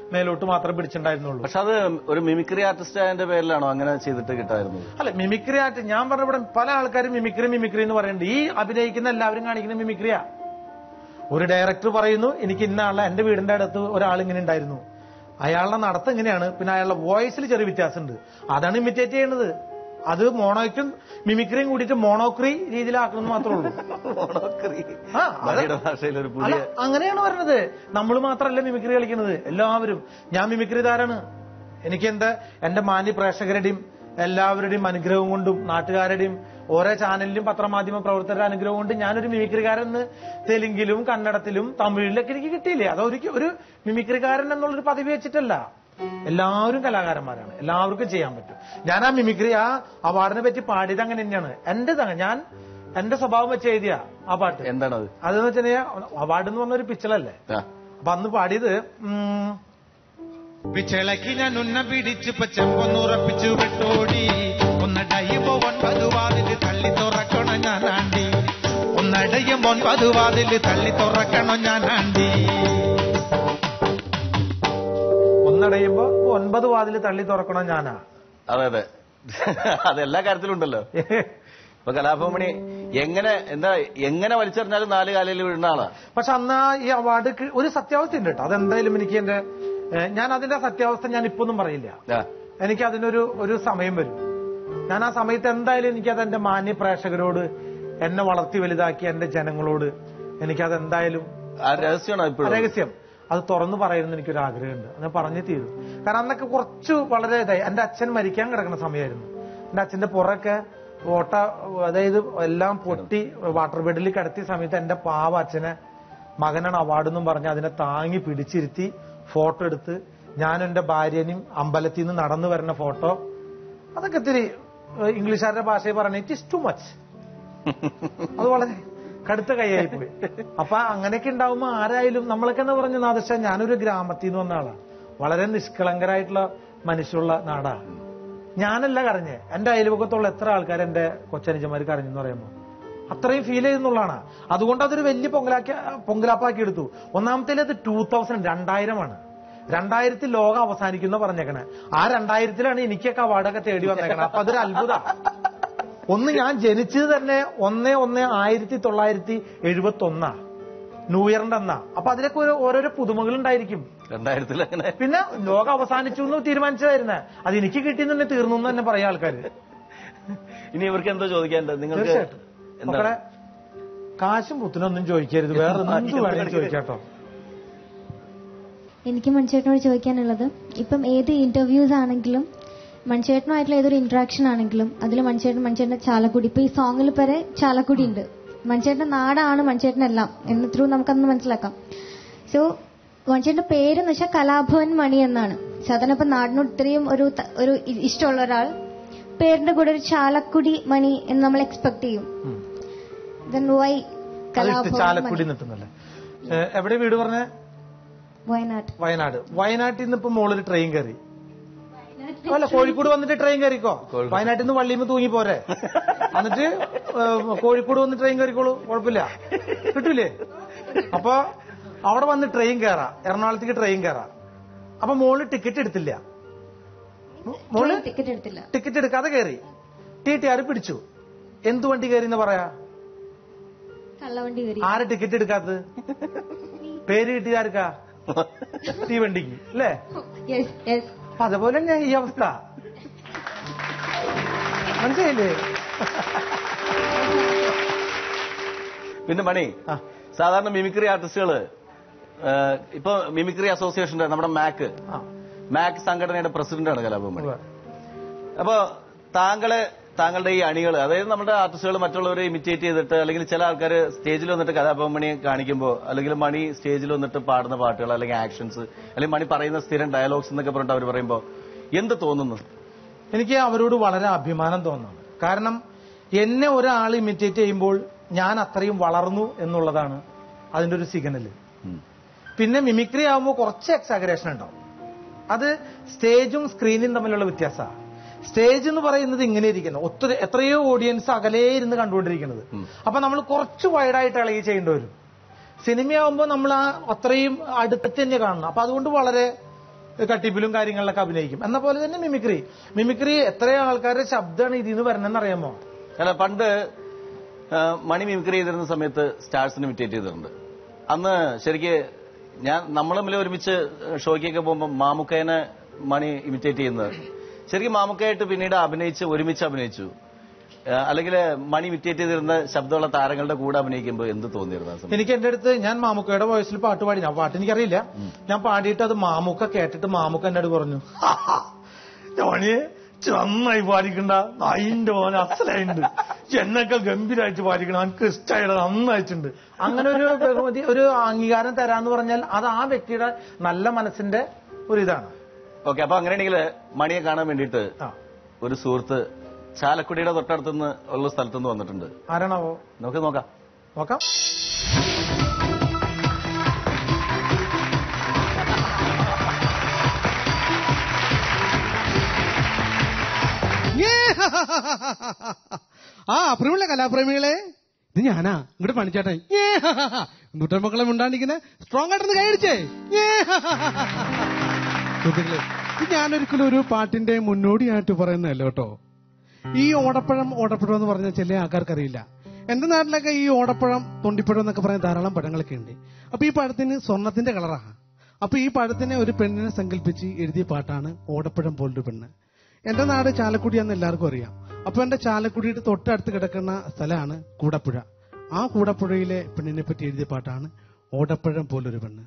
മേലോട്ട് മാത്രമേ പിടിച്ചിട്ടുണ്ടായിരുന്നുള്ളൂ പക്ഷെ അത് ഒരു മിമിക്രി ആർട്ടിസ്റ്റ് ആയതിന്റെ പേരിലാണോ അങ്ങനെ ചെയ്തിട്ട് കിട്ടായിരുന്നത് അല്ല മിമിക്രി ആയിട്ട് ഞാൻ പറഞ്ഞ ഇവിടെ പല ആൾക്കാരും മിമിക്രി മിമിക്രി എന്ന് പറയുന്നുണ്ട് ഈ അഭിനയിക്കുന്ന എല്ലാവരും കാണിക്കുന്ന മിമിക്രിയാ ഒരു ഡയറക്ടർ പറയുന്നു എനിക്ക് ഇന്ന ആളെ എന്റെ വീടിന്റെ അടുത്ത് ഒരാൾ ഇങ്ങനെ ഉണ്ടായിരുന്നു അയാളുടെ നടത്തം ഇങ്ങനെയാണ് പിന്നെ അയാളുടെ വോയിസിൽ ചെറിയ വ്യത്യാസമുണ്ട് അതാണ് ഇമിറ്റേറ്റ് ചെയ്യുന്നത് അത് മോണോയ്ക്കും മിമിക്രിയും കൂടിയിട്ട് മോണോക്രി രീതിയിലാക്കണമെന്ന് മാത്രമേ ഉള്ളൂ മോണോക്രി. ആ, അത് മലയാള ഭാഷയിൽ ഒരു അല്ല പുതിയ അങ്ങനെയാണ് പറഞ്ഞത് നമ്മൾ മാത്രമല്ല മിമിക്രി കളിക്കുന്നത് എല്ലാവരും ഞാൻ മിമിക്രി താരാണ് എനിക്ക് എന്റെ എന്റെ മാന്യ പ്രേക്ഷകരുടെയും എല്ലാവരുടെയും അനുഗ്രഹം കൊണ്ടും നാട്ടുകാരുടെയും ഓരോ ചാനലിലും പത്രമാധ്യമ പ്രവർത്തകരുടെ അനുഗ്രഹം കൊണ്ട് ഞാനൊരു മിമിക്രിക്കാരൻ എന്ന് തെലുങ്കിലും കന്നഡത്തിലും തമിഴിലൊക്കെ എനിക്ക് കിട്ടിയില്ലേ അതൊരു ഒരു മിമിക്രിക്കാരൻ എന്നുള്ളൊരു പദവി വെച്ചിട്ടല്ല എല്ലാവരും കലാകാരന്മാരാണ് എല്ലാവർക്കും ചെയ്യാൻ പറ്റും ഞാൻ ആ മിമിക്രി ആ അവാർഡിനെ പറ്റി പാടിയത് അങ്ങനെ തന്നെയാണ് എന്റേതാണ് ഞാൻ എന്റെ സ്വഭാവം വെച്ച് എഴുതിയ ആ പാട്ട് എന്താണത് അതെന്ന് വെച്ചാൽ അവാർഡ് എന്ന് പറഞ്ഞ ഒരു പിക്ചറല്ലേ ആ. അപ്പൊ അന്ന് പാടിയത് ഉം, പിച്ചളക്കി ഞാൻ ഉന്ന പിടിച്ച് പച്ചപ്പൊന്നുറപ്പിച്ചു വിട്ടോടി ഒന്നടയുമ്പോ ഒൻപത് വാതില് തള്ളി തുറക്കണം ഞാൻ ആണ്ടി ഒന്നടയുമ്പോ ഒൻപത് വാതില് തള്ളി തുറക്കണം ഞാൻ ആണ്ടി ഒന്നടയുമ്പോ ഒൻപത് വാതില് തള്ളി തുറക്കണം ഞാനാ അതെ അതെ അതെല്ലാ കാര്യത്തിലും ഉണ്ടല്ലോ ഇപ്പൊ കലാഭവമണി എങ്ങനെ എന്താ എങ്ങനെ വലിച്ചെറിഞ്ഞാലും നാല് കാലയിൽ വീഴുന്ന ആളാ പക്ഷെ അന്ന് ആ ഈ അവാർഡ് കി- ഒരു സത്യാവസ്ഥ ഉണ്ട് കേട്ടോ അതെന്തായാലും എനിക്ക് എന്റെ ഏ, ഞാൻ അതിന്റെ സത്യാവസ്ഥ ഞാൻ ഇപ്പൊന്നും പറയില്ല ആ. എനിക്ക് അതിനൊരു ഒരു സമയം വരും ഞാൻ ആ സമയത്ത് എന്തായാലും എനിക്കത് എന്റെ മാന്യ പ്രേക്ഷകരോട് എന്നെ വളർത്തി വലുതാക്കിയ എന്റെ ജനങ്ങളോട് എനിക്കത് എന്തായാലും ആ രഹസ്യമാണോ ഇപ്പോഴും രഹസ്യം അത് തുറന്നു പറയുന്ന എനിക്കൊരു ആഗ്രഹമുണ്ട് അത് പറഞ്ഞു തീരും കാരണം അന്നൊക്കെ കുറച്ച് വളരെ ഇതായി എന്റെ അച്ഛൻ മരിക്കാൻ കിടക്കുന്ന സമയമായിരുന്നു എന്റെ അച്ഛന്റെ പുറക്കെ ഓട്ട അതായത് എല്ലാം പൊട്ടി വാട്ടർ ബെഡിൽ കിടത്തിയ സമയത്ത് എന്റെ പാവ അച്ഛനെ മകനാണ് അവാർഡ് എന്നും പറഞ്ഞ് അതിനെ താങ്ങി പിടിച്ചിരുത്തി ഫോട്ടോ എടുത്ത് ഞാൻ എന്റെ ഭാര്യനും അമ്പലത്തിൽ നിന്ന് നടന്നു വരുന്ന ഫോട്ടോ അതൊക്കെ ഇത്തിരി ഏഹ്, ഇംഗ്ലീഷുകാരുടെ ഭാഷയിൽ പറഞ്ഞ ഇറ്റ് ഇസ് ടു മച്ച് അത് വളരെ കടുത്ത കൈയായി പോയി അപ്പൊ അങ്ങനെയൊക്കെ ഉണ്ടാവുമ്പോ ആരായാലും നമ്മളൊക്കെ എന്ന് പറഞ്ഞ നാദശ ഞാനൊരു ഗ്രാമത്തിൽ നിന്ന് വന്ന ആളാണ് വളരെ നിഷ്കളങ്കരായിട്ടുള്ള മനുഷ്യരുള്ള നാടാണ് ഞാനല്ല കരഞ്ഞേ എന്റെ അയൽപക്കത്തുള്ള എത്ര ആൾക്കാർ എന്റെ കൊച്ചനുജന്മാർ കരഞ്ഞെന്ന് പറയുമ്പോ അത്രയും ഫീൽ ചെയ്യുന്നുള്ളതാണ് അതുകൊണ്ട് അതൊരു വലിയ പൊങ്കലാക്കി പൊങ്കലാപ്പാക്കി എടുത്തു ഒന്നാമത്തേൽ അത് ടൂ തൗസൻഡ് രണ്ടായിരമാണ് രണ്ടായിരത്തിൽ ലോകം അവസാനിക്കുന്ന പറഞ്ഞേക്കണേ ആ രണ്ടായിരത്തിലാണ് എനിക്കൊക്കെ അവാർഡൊക്കെ തേടി വന്നേക്കണേ അപ്പൊ അതൊരു അത്ഭുത ഒന്ന് ഞാൻ ജനിച്ചത് തന്നെ ഒന്ന് ഒന്ന് ആയിരത്തി തൊള്ളായിരത്തി എഴുപത്തി ഒന്നാ ന്യൂ ഇയറിന്റെ അന്നാ അപ്പൊ അതിലൊക്കെ ഓരോ- ഓരോരോ പുതുമകൾ ഉണ്ടായിരിക്കും രണ്ടായിരത്തിൽ അങ്ങനെ പിന്നെ ലോകം അവസാനിച്ചു എന്ന് തീരുമാനിച്ചതായിരുന്നേ അത് എനിക്ക് കിട്ടിയെന്നെ തീർന്നു എന്ന് തന്നെ പറയാം ആൾക്കാര് ഇനി ഇവർക്ക് എന്തോ ചോദിക്കാനുണ്ട് നിങ്ങൾക്ക് തീർച്ചയായിട്ടും എന്താ മക്കളെ കാശും പുത്തിനൊന്നും ചോദിക്കരുത് വേറെ എന്ത് വേണമെങ്കിലും ചോദിക്കാട്ടോ എനിക്ക് മൺചേട്ടനോട് ചോദിക്കാനുള്ളത് ഇപ്പം ഏത് ഇന്റർവ്യൂസ് ആണെങ്കിലും മൺചേട്ടനുമായിട്ടുള്ള ഏതൊരു ഇന്ററാക്ഷൻ ആണെങ്കിലും അതിൽ മൺചേട്ടൻ മൺചേട്ടന്റെ ചാലക്കുടി ഇപ്പൊ ഈ സോങ്ങിൽ വരെ ചാലക്കുടി ഉണ്ട് മൺചേട്ടന്റെ നാടാണ് മൺചേട്ടനെല്ലാം എന്ന് ത്രൂ നമുക്കന്ന് മനസ്സിലാക്കാം സോ മൺചേട്ടന്റെ പേരെന്ന് വെച്ചാൽ കലാഭവൻ മണി എന്നാണ് സാധാരണ ഇപ്പൊ നാടിനോട് ഇത്രയും ഒരു ത- ഒരു ഇ- ഇഷ്ടമുള്ള ഒരാൾ പേരിന്റെ കൂടെ ഒരു ചാലക്കുടി മണി എന്ന് നമ്മൾ എക്സ്പെക്ട് ചെയ്യും Then why അത് കലാഭവൻ ചാലക്കുടി മണി? നിൽക്കുന്നല്ലേ എവിടെ വീട് പറഞ്ഞ വയനാട് വയനാട് വയനാട്ടിൽ നിന്ന് ഇപ്പൊ മോളൊരു ട്രെയിൻ കയറി അല്ല കോഴിക്കോട് വന്നിട്ട് ട്രെയിൻ കയറിക്കോ വയനാട്ടിൽ നിന്ന് വള്ളിയുമ്പോ തൂങ്ങി പോരെ എന്നിട്ട് ഏഹ്, കോഴിക്കോട് വന്ന് ട്രെയിൻ കയറിക്കോളൂ കുഴപ്പമില്ല കിട്ടൂലേ അപ്പൊ അവിടെ വന്ന് ട്രെയിൻ കയറാ എറണാകുളത്തേക്ക് ട്രെയിൻ കയറാ അപ്പൊ മോള് ടിക്കറ്റ് എടുത്തില്ല മോള് ടിക്കറ്റ് എടുത്തില്ല ടിക്കറ്റ് എടുക്കാതെ കയറി ടി ടി ആര് പിടിച്ചു എന്ത് വണ്ടി കയറി എന്ന് പറയാ കള്ളവണ്ടി കയറി ആരെ ടിക്കറ്റ് എടുക്കാത്തത് പേര് കിട്ടിയ ആർക്കാ തീവണ്ടിക്ക് അല്ലേ യെസ് യെസ് അപ്പൊ അതുപോലെ തന്നെ ഈ അവസ്ഥ മനസ്സിലായില്ലേ പിന്നെ മണി ആ. സാധാരണ മിമിക്രി ആർട്ടിസ്റ്റുകള് ഏഹ്, ഇപ്പൊ മിമിക്രി അസോസിയേഷന്റെ നമ്മുടെ മാക്ക് ആ, മാക്ക് സംഘടനയുടെ പ്രസിഡന്റാണ് കലാഭവൻ ഉവ്വ്. അപ്പൊ താങ്കളെ താങ്കളുടെ ഈ അണികൾ അതായത് നമ്മുടെ ആർട്ടിസ്റ്റുകൾ മറ്റുള്ളവരെ ഇമിറ്റേറ്റ് ചെയ്തിട്ട് അല്ലെങ്കിൽ ചില ആൾക്കാർ സ്റ്റേജിൽ വന്നിട്ട് കലാഭവൻ മണി കാണിക്കുമ്പോൾ അല്ലെങ്കിൽ മണി സ്റ്റേജിൽ വന്നിട്ട് പാടുന്ന പാട്ടുകൾ അല്ലെങ്കിൽ ആക്ഷൻസ് അല്ലെങ്കിൽ മണി പറയുന്ന സ്ഥിരം ഡയലോഗ്സ് എന്നൊക്കെ പറഞ്ഞിട്ട് അവർ പറയുമ്പോൾ എന്ത് തോന്നുന്നു എനിക്ക് അവരോട് വളരെ അഭിമാനം തോന്നുന്നു കാരണം എന്നെ ഒരാൾ ഇമിറ്റേറ്റ് ചെയ്യുമ്പോൾ ഞാൻ അത്രയും വളർന്നു എന്നുള്ളതാണ് അതിന്റെ ഒരു സിഗ്നല് ഉം. പിന്നെ മിമിക്രി ആകുമ്പോൾ കുറച്ച് എക്സാഗ്രേഷൻ ഉണ്ടാവും അത് സ്റ്റേജും സ്ക്രീനും തമ്മിലുള്ള വ്യത്യാസമാണ് സ്റ്റേജ് എന്ന് പറയുന്നത് ഇങ്ങനെ ഇരിക്കുന്നു ഒത്തിരി എത്രയോ ഓഡിയൻസ് അകലേ ഇരുന്ന് കണ്ടുകൊണ്ടിരിക്കുന്നത് അപ്പൊ നമ്മൾ കുറച്ച് വൈഡായിട്ട് ഇളകി ചെയ്യേണ്ടി വരും സിനിമയാകുമ്പോൾ നമ്മൾ ആ അത്രയും അടുത്ത് തന്നെ കാണണം അപ്പൊ അതുകൊണ്ട് വളരെ കട്ടിപ്പിലും കാര്യങ്ങളിലൊക്കെ അഭിനയിക്കും എന്ന പോലെ തന്നെ മിമിക്രി മിമിക്രി എത്ര ആൾക്കാരുടെ ശബ്ദമാണ് ഇതിൽ നിന്ന് വരണമെന്ന് അറിയാമോ അല്ല പണ്ട് ആ, മണി മിമിക്രി ചെയ്തിരുന്ന സമയത്ത് സ്റ്റാർസിന് ഇമിറ്റേറ്റ് ചെയ്തിട്ടുണ്ട് അന്ന് ശരിക്ക് ഞാൻ നമ്മൾ തമ്മിൽ ഒരുമിച്ച് ഷോയ്ക്കൊക്കെ പോകുമ്പോൾ മാമുക്കേനെ മണി ഇമിറ്റേറ്റ് ചെയ്യുന്നത് ശരിക്കും മാമുക്കയായിട്ട് പിന്നീട് അഭിനയിച്ച് ഒരുമിച്ച് അഭിനയിച്ചു അല്ലെങ്കിൽ മണി ഇമിറ്റേറ്റ് ചെയ്തിരുന്ന ശബ്ദമുള്ള താരങ്ങളുടെ കൂടെ അഭിനയിക്കുമ്പോൾ എന്ത് തോന്നിയിരുന്നു ആ സമയത്ത് എനിക്ക് എന്റെ അടുത്ത് ഞാൻ മാമുക്കയുടെ വോയിസിൽ പാട്ട് പാടി ഞാൻ പാട്ട് എനിക്കറിയില്ല ഞാൻ പാടിയിട്ട് അത് മാമുക്ക കേട്ടിട്ട് മാമുക്ക എന്റെ അടുത്ത് പറഞ്ഞു ജോണി നന്നായി പാടിക്കണ്ട അതിന്റെ മോനെ അസലായിട്ടുണ്ട് എന്നൊക്കെ ഗംഭീരമായിട്ട് പാടിക്കണം എനിക്ക് ഇഷ്ടമായിട്ട് നന്നായിട്ടുണ്ട് അങ്ങനെ ഒരു ബഹുമതി ഒരു അംഗീകാരം തരാന്ന് പറഞ്ഞാൽ അത് ആ വ്യക്തിയുടെ നല്ല മനസ്സിന്റെ ഒരു ഇതാണ് ഓക്കെ അപ്പൊ അങ്ങനെയാണെങ്കിൽ മണിയെ കാണാൻ വേണ്ടിയിട്ട് ആ ഒരു സുഹൃത്ത് ചാലക്കുടിയുടെ തൊട്ടടുത്തുനിന്ന് ഉള്ള സ്ഥലത്തുനിന്ന് വന്നിട്ടുണ്ട് ആരാണാവോ നമുക്ക് നോക്കാം നോക്കാം ഏ! ആ പ്രിയമുള്ള കലാപ്രേമികളെ ഇത് ഞാനാ ഇങ്ങോട്ട് പണിച്ചേട്ടൻ ഏ! എന്തുട്ടൻ മക്കളെ മിണ്ടാണ്ടിരിക്കുന്നെ സ്ട്രോങ് ആയിട്ടൊന്ന് കൈയടിച്ചേ ഏ! സുഹൃത്തുക്കളെ ഇത് ഞാനൊരിക്കലും ഒരു പാട്ടിന്റെ മുന്നോടിയായിട്ട് പറയുന്നതല്ല കേട്ടോ ഈ ഓടപ്പഴം ഓടപ്പഴം എന്ന് പറഞ്ഞാൽ ചില ആൾക്കാർക്കറിയില്ല എന്റെ നാട്ടിലൊക്കെ ഈ ഓടപ്പഴം തൊണ്ടിപ്പഴം എന്നൊക്കെ പറയുന്ന ധാരാളം പഴങ്ങളൊക്കെ ഉണ്ട് അപ്പൊ ഈ പഴത്തിന് സ്വർണത്തിന്റെ കളറാണ് അപ്പൊ ഈ പഴത്തിനെ ഒരു പെണ്ണിനെ സങ്കല്പിച്ച് എഴുതിയ പാട്ടാണ് ഓടപ്പഴം പോലൊരു പെണ്ണ് എന്റെ നാട് ചാലക്കുടിയാന്ന് എല്ലാവർക്കും അറിയാം അപ്പൊ എന്റെ ചാലക്കുടിയുടെ തൊട്ടടുത്ത് കിടക്കുന്ന സ്ഥലമാണ് കൂടപ്പുഴ ആ കൂടപ്പുഴയിലെ പെണ്ണിനെ പറ്റി എഴുതിയ പാട്ടാണ് ഓടപ്പഴം പോലൊരു പെണ്ണ്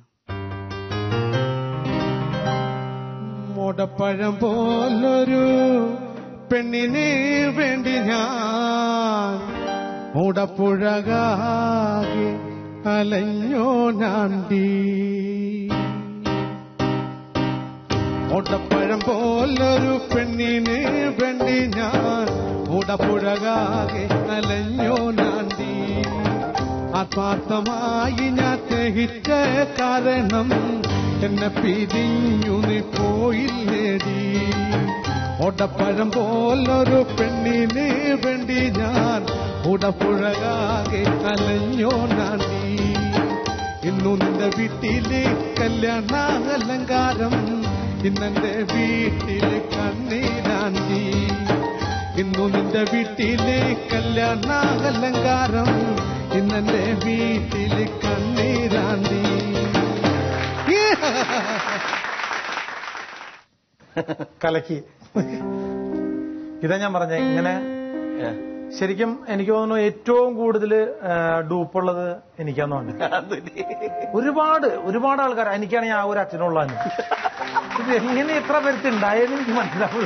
ഓടപ്പഴം പോലൊരു പെണ്ണിനെ വേണ്ടി ഞാൻ ഓടപ്പുഴകാകെ അലഞ്ഞോ നാണ്ടി ഓടപ്പഴം പോലൊരു പെണ്ണിനെ വേണ്ടി ഞാൻ ഓടപ്പുഴകാകെ അലഞ്ഞോ നാണ്ടി ആത്മാർത്ഥമായി ഞാൻ സ്നേഹിച്ച കാരണം എന്നെ പിരിഞ്ഞു നീ പോയില്ലേടി ഓടപ്പഴം പോലൊരു പെണ്ണിനെ വേണ്ടി ഞാൻ ഉടപ്പുഴകാകെ അലഞ്ഞോ നാണ്ടി ഇന്നു നിന്റെ വീട്ടിലെ കല്യാണ അലങ്കാരം ഇന്നെന്റെ വീട്ടിലെ കണ്ണീരാണ്ടി ഇന്നു നിന്റെ വീട്ടിലെ കല്യാണ അലങ്കാരം ഇന്നെന്റെ വീട്ടിലെ കണ്ണീരാണ്ടി കലക്കി ഇതാ ഞാൻ പറഞ്ഞ ഇങ്ങനെ ഏ. ശരിക്കും എനിക്ക് തോന്നുന്നു ഏറ്റവും കൂടുതൽ ഡൂപ്പുള്ളത് എനിക്കാന്ന് തോന്നുന്നു അത് ഇനി- ഒരുപാട് ഒരുപാട് ആൾക്കാർ എനിക്കാണെങ്കിൽ ആ ഒരു അച്ഛനുള്ളതാണ് ഇത് എങ്ങനെ എത്ര പേർക്ക് ഉണ്ടായെന്ന് എനിക്ക് മനസ്സിലാവില്ല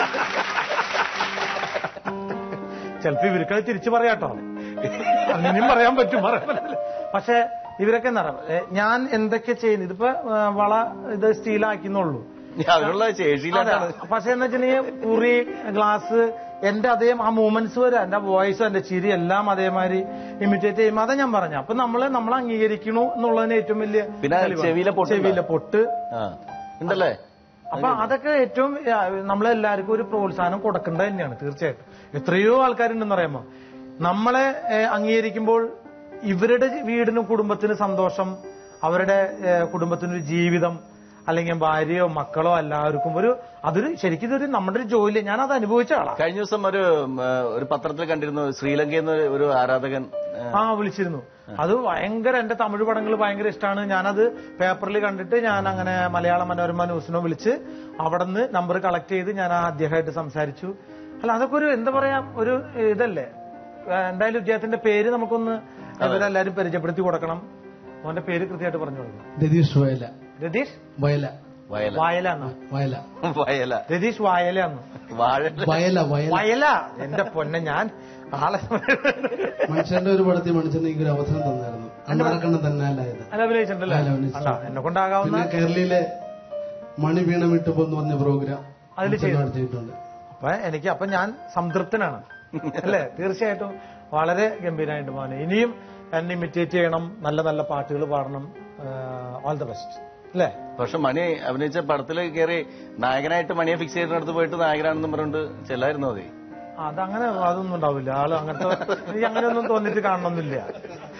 ചിലപ്പോ ഇവർക്കത് തിരിച്ചു പറയാട്ടോ അങ്ങനെയും പറയാൻ പറ്റും പറയാൻ പറ്റില്ല പക്ഷെ ഇവരൊക്കെ എന്താ പറയാ ഞാൻ എന്തൊക്കെ ചെയ്യുന്നു ഇതിപ്പോ ആ, വള ഇത് സ്റ്റീലാക്കുന്നുള്ളൂ അതിനുള്ള ശേഷിയിലാണ് പക്ഷെ എന്ന് വെച്ചിട്ടുണ്ടെങ്കിൽ കുറി ഗ്ലാസ് എന്റെ അതേ ആ മൂമെന്റ്സ് വരെ എന്റെ വോയിസും എന്റെ ചിരി എല്ലാം അതേമാതിരി ഇമിറ്റേറ്റ് ചെയ്യുമ്പോൾ അതാ ഞാൻ പറഞ്ഞു അപ്പൊ നമ്മളെ നമ്മൾ അംഗീകരിക്കണു എന്നുള്ളതിന് ഏറ്റവും വലിയ പിന്നെ തെളിവാണ്. ചെവിയിലെ പൊട്ട് ചെവിയിലെ പൊട്ട് ആ ഉണ്ടല്ലേ അപ്പൊ അതൊക്കെ ഏറ്റവും ആ, നമ്മളെല്ലാവർക്കും ഒരു പ്രോത്സാഹനം കൊടുക്കേണ്ടത് തന്നെയാണ് തീർച്ചയായിട്ടും എത്രയോ ആൾക്കാരുണ്ടെന്ന് പറയുമ്പോ നമ്മളെ ഏ, അംഗീകരിക്കുമ്പോൾ ഇവരുടെ വീടിനും കുടുംബത്തിന് സന്തോഷം അവരുടെ ഏ, കുടുംബത്തിനൊരു ജീവിതം അല്ലെങ്കിൽ ഭാര്യയോ മക്കളോ എല്ലാവർക്കും ഒരു അതൊരു ശരിക്കും ഇതൊരു നമ്മുടെ ഒരു ജോലി ഞാൻ അത് അനുഭവിച്ച ആളാ കഴിഞ്ഞ ദിവസം ഒരു ഉം, ഏ, ഒരു പത്രത്തിൽ കണ്ടിരുന്നു ശ്രീലങ്കയിൽ നിന്ന് ഒരു ആരാധകൻ ഏ, ആ വിളിച്ചിരുന്നു അത് ഭയങ്കര എന്റെ തമിഴ് പടങ്ങൾ ഭയങ്കര ഇഷ്ടമാണ് ഞാനത് പേപ്പറിൽ കണ്ടിട്ട് ഞാൻ അങ്ങനെ മലയാള മനോരമ ന്യൂസിനോ വിളിച്ച് അവിടെ നിന്ന് നമ്പർ കളക്ട് ചെയ്ത് ഞാൻ ആ അദ്ദേഹമായിട്ട് സംസാരിച്ചു അല്ല അതൊക്കെ ഒരു എന്താ പറയാ ഒരു ഇതല്ലേ ഏ, എന്തായാലും ഇദ്ദേഹത്തിന്റെ പേര് നമുക്കൊന്ന് ഇവരെല്ലാരും പരിചയപ്പെടുത്തി കൊടുക്കണം അവന്റെ പേര് കൃത്യമായിട്ട് പറഞ്ഞു കൊടുക്കണം രതീഷ് വയല രതീഷ് വയല വയല വായലാന്ന് വയല വയല രതീഷ് വായലാന്ന് വാഴ വയല വയല വയല എന്റെ പൊന്നെ ഞാൻ ആളെ മനുഷ്യന്റെ ഒരു പടത്തിൽ മനുഷ്യന് എനിക്ക് ഒരു അവസരം തന്നായിരുന്നു അണ്ണാറക്കണ്ണൻ തന്നെ അല്ലായത് അല്ല അഭിനയിച്ചിട്ടുണ്ടല്ലേ അല്ല, അഭിനയിച്ചു. അതാ, എന്നെ കൊണ്ടാകാവുന്ന പിന്നെ കേരളയിലെ മണി വീണ വിട്ടുപോ എന്ന് പറഞ്ഞ പ്രോഗ്രാം അതില് ചെയ്തു. നടത്തിയിട്ടുണ്ട് അപ്പൊ എനിക്ക് അപ്പൊ ഞാൻ സംതൃപ്തനാണ് അല്ലേ തീർച്ചയായിട്ടും വളരെ ഗംഭീരമായിട്ട് പോകാൻ ഇനിയും എന്നെ ഇമിറ്റേറ്റ് ചെയ്യണം നല്ല നല്ല പാട്ടുകൾ പാടണം ഓൾ ദ ബെസ്റ്റ് അല്ലേ പക്ഷെ മണി അഭിനയിച്ച പടത്തിൽ കയറി നായകനായിട്ട് മണിയെ ഫിക്സ് ചെയ്തിടത്ത് പോയിട്ട് നായകനാണെന്ന് പറഞ്ഞുകൊണ്ട് ചെല്ലായിരുന്നു മതി അതങ്ങനെ അതൊന്നും ഉണ്ടാവില്ല ആള് അങ്ങനത്തെ എനിക്ക് അങ്ങനെയൊന്നും തോന്നിട്ട് കാണണമെന്നില്ല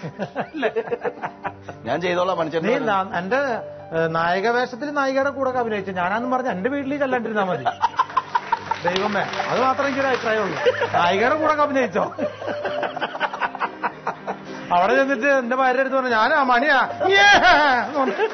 ഞാൻ ചെയ്തോളാം നീ മണിച്ചേട്ടൻ ന- എന്റെ ഏഹ്, നായിക വേഷത്തിൽ നായികയുടെ കൂടെ ഒക്കെ അഭിനയിച്ചു ഞാനാന്ന് പറഞ്ഞ എന്റെ വീട്ടിൽ ചെല്ലാണ്ടിരുന്നാ മതി ദൈവമേ അത് മാത്രമേ എനിക്കൊരു അഭിപ്രായമുള്ളൂ നായികയുടെ കൂടെ ഒക്കെ അഭിനയിച്ചോ അവിടെ ചെന്നിട്ട് എന്റെ ഭാര്യ അടുത്ത് പറഞ്ഞു ഞാനാ മണിയാ യ്യേ എന്ന് പറഞ്ഞു.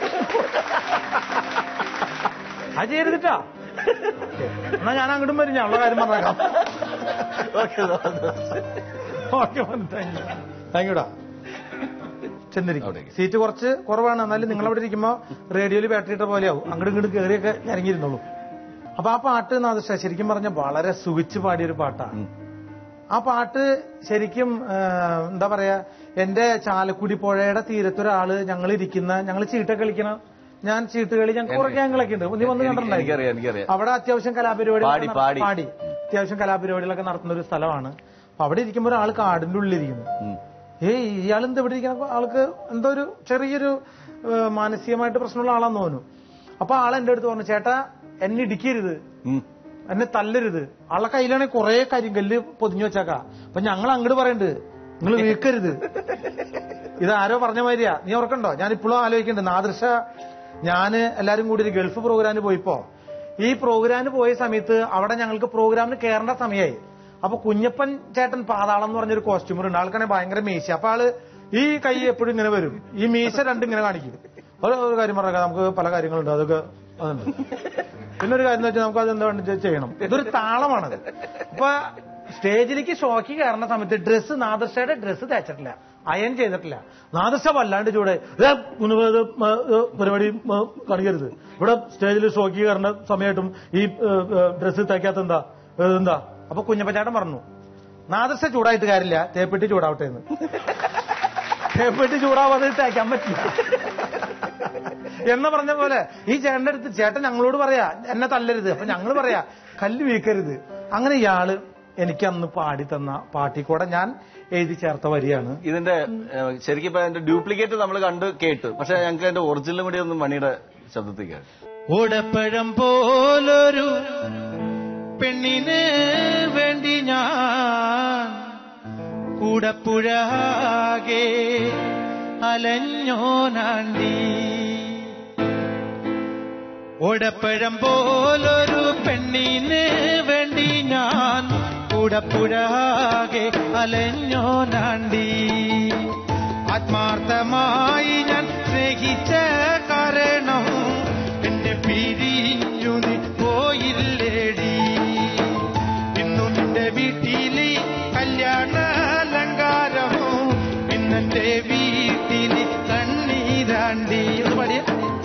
അത് ചെയ്തിട്ടാ എന്നാ ഞാൻ അങ്ങോട്ടും വരും ഞാൻ ഉള്ള കാര്യം പറഞ്ഞേക്കാം ഓക്കെ ഓക്കെ താങ്ക് യുടാ ചെന്നിരിക്കും അവിടേക്ക്. സീറ്റ് കുറച്ച് കുറവാണ് എന്നാലും നിങ്ങൾ അവിടെ ഇരിക്കുമ്പോ റേഡിയോയിൽ ബാറ്ററി ഇട്ട പോലെയാവും അങ്ങോട്ട് ഇങ്ങോട്ട് കയറിയൊക്കെ ഇറങ്ങിയിരുന്നുള്ളൂ അപ്പൊ ആ പാട്ട് നാദൃശ ശരിക്കും പറഞ്ഞ വളരെ സുഖിച്ച് പാടിയൊരു പാട്ടാണ് ആ പാട്ട് ശരിക്കും ആ, എന്താ പറയാ എന്റെ ചാലക്കുടി പുഴയുടെ തീരത്തൊരാള് ഞങ്ങൾ ഇരിക്കുന്ന ഞങ്ങൾ ചീട്ട കളിക്കണ ഞാൻ ചീട്ട് കളി ഞങ്ങൾക്ക് കുറെ ഗ്യാങ്ങളൊക്കെ ഉണ്ട് നീ വന്ന് എനിക്ക് കണ്ടിട്ടുണ്ടായി എനിക്കറിയാം എനിക്കറിയാം അവിടെ അത്യാവശ്യം കലാപരിപാടി പാടി, പാടി. പാടി അത്യാവശ്യം കലാപരിപാടികളൊക്കെ നടത്തുന്ന ഒരു സ്ഥലമാണ് അപ്പൊ അവിടെ ഇരിക്കുമ്പോൾ ഒരാൾ കാടിന്റെ ഉള്ളിലിരിക്കുന്നു ഉം. ഏയ് ഇയാൾ എന്താ ഇവിടെ ഇരിക്കുന്ന ആൾക്ക് എന്തോ ഒരു ചെറിയൊരു ഏഹ്, മാനസികമായിട്ട് പ്രശ്നമുള്ള ആളാന്ന് തോന്നുന്നു അപ്പൊ ആൾ എന്റെ അടുത്ത് പറഞ്ഞു ചേട്ടാ എന്നെ ഇടിക്കരുത് ഉം. എന്നെ തല്ലരുത് ആളെ കയ്യിലാണെങ്കിൽ കുറെ കരിങ്കല്ല് പൊതിഞ്ഞു വെച്ചേക്കാ അപ്പൊ ഞങ്ങൾ അങ്ങോട്ട് പറയണ്ട് നിങ്ങൾ വീക്കരുത് ഇത് ആരോ പറഞ്ഞ മാതിരിയാ നീ ഓർക്കണ്ടോ ഞാൻ ഇപ്പോഴും ആലോചിക്കുന്നുണ്ട് നാദൃശ ഞാന് എല്ലാരും കൂടി ഒരു ഗൾഫ് പ്രോഗ്രാമിന് പോയിപ്പോ ഈ പ്രോഗ്രാമിന് പോയ സമയത്ത് അവിടെ ഞങ്ങൾക്ക് പ്രോഗ്രാമിന് കയറേണ്ട സമയമായി അപ്പൊ കുഞ്ഞപ്പൻ ചേട്ടൻ പാതാളം എന്ന് പറഞ്ഞൊരു കോസ്റ്റ്യൂമർ ഉണ്ട് ആൾക്കാണെങ്കിൽ ഭയങ്കര മീശ അപ്പൊ ആള് ഈ കൈ എപ്പോഴും ഇങ്ങനെ വരും ഈ മീശ രണ്ടും ഇങ്ങനെ കാണിക്കും ഒരു ഒരു കാര്യം പറഞ്ഞേക്കാം നമുക്ക് പല കാര്യങ്ങളുണ്ട് അതൊക്കെ അതുണ്ട് പിന്നെ ഒരു കാര്യം എന്ന് വെച്ചാൽ നമുക്ക് അത് എന്താ വേണ്ടത് ചെയ്യണം ഇതൊരു താളമാണത് അപ്പൊ സ്റ്റേജിലേക്ക് ഷോക്ക് കയറുന്ന സമയത്ത് ഡ്രസ്സ് നാദർശയുടെ ഡ്രസ്സ് തേച്ചിട്ടില്ല അയൺ ചെയ്തിട്ടില്ല നാദർശ വല്ലാണ്ട് ചൂടെ "ദേ, ഒന്ന് ഇത് മ, ഇത് പരിപാടി മ, കാണിക്കരുത് ഇവിടെ സ്റ്റേജിൽ ഷോക്ക് കയറുന്ന സമയമായിട്ടും ഈ ഡ്രസ്സ് തേക്കാത്ത എന്താ എന്താ അപ്പൊ കുഞ്ഞപ്പച്ചേട്ടൻ പറഞ്ഞു നാദർശ ചൂടായിട്ട് കാര്യമില്ല തേപ്പെട്ടി ചൂടാവട്ടെ എന്ന് തേപ്പെട്ടി ചൂടാവാതെ തേക്കാൻ പറ്റില്ല എന്ന് പറഞ്ഞ പോലെ ഈ ചേട്ടന്റെ അടുത്ത് ചേട്ടൻ ഞങ്ങളോട് പറയാ എന്നെ തല്ലരുത് അപ്പൊ ഞങ്ങൾ പറയാ കല്ല് വീക്കരുത് അങ്ങനെ ഇയാള് എനിക്ക് അന്ന് പാടി തന്ന പാട്ടിക്കൂടെ ഞാൻ എഴുതി ചേർത്ത വരിയാണ് ഇതിന്റെ ഏഹ്, ശരിക്കും ഇപ്പൊ അതിന്റെ ഡ്യൂപ്ലിക്കേറ്റ് നമ്മൾ കണ്ട് കേട്ട് പക്ഷെ ഞങ്ങൾക്ക് അതിന്റെ ഒറിജിനലും കൂടി ഒന്ന് മണിയുടെ ശബ്ദത്തിൽ കേൾക്കാം ഓടപ്പഴം പോലൊരു പെണ്ണിന് വേണ്ടി ഞാൻ കൂടപ്പുഴാകെ അലഞ്ഞോനാണ്ടി ഓടപ്പഴം പോലൊരു പെണ്ണിന് വേണ്ടി ഞാൻ കൂടപ്പുഴാകെ അലഞ്ഞോനാണ്ടി ആത്മാർത്ഥമായി ഞാൻ സ്നേഹിച്ച കാരണം എന്നെ പിരിഞ്ഞു നീ പോയില്ലേടി ഇന്നു നിന്റെ വീട്ടില് കല്യാണ അലങ്കാരമോ ഇന്നെന്റെ വീട്ടില് കണ്ണീരാണ്ടി ഒന്ന് പാടിയ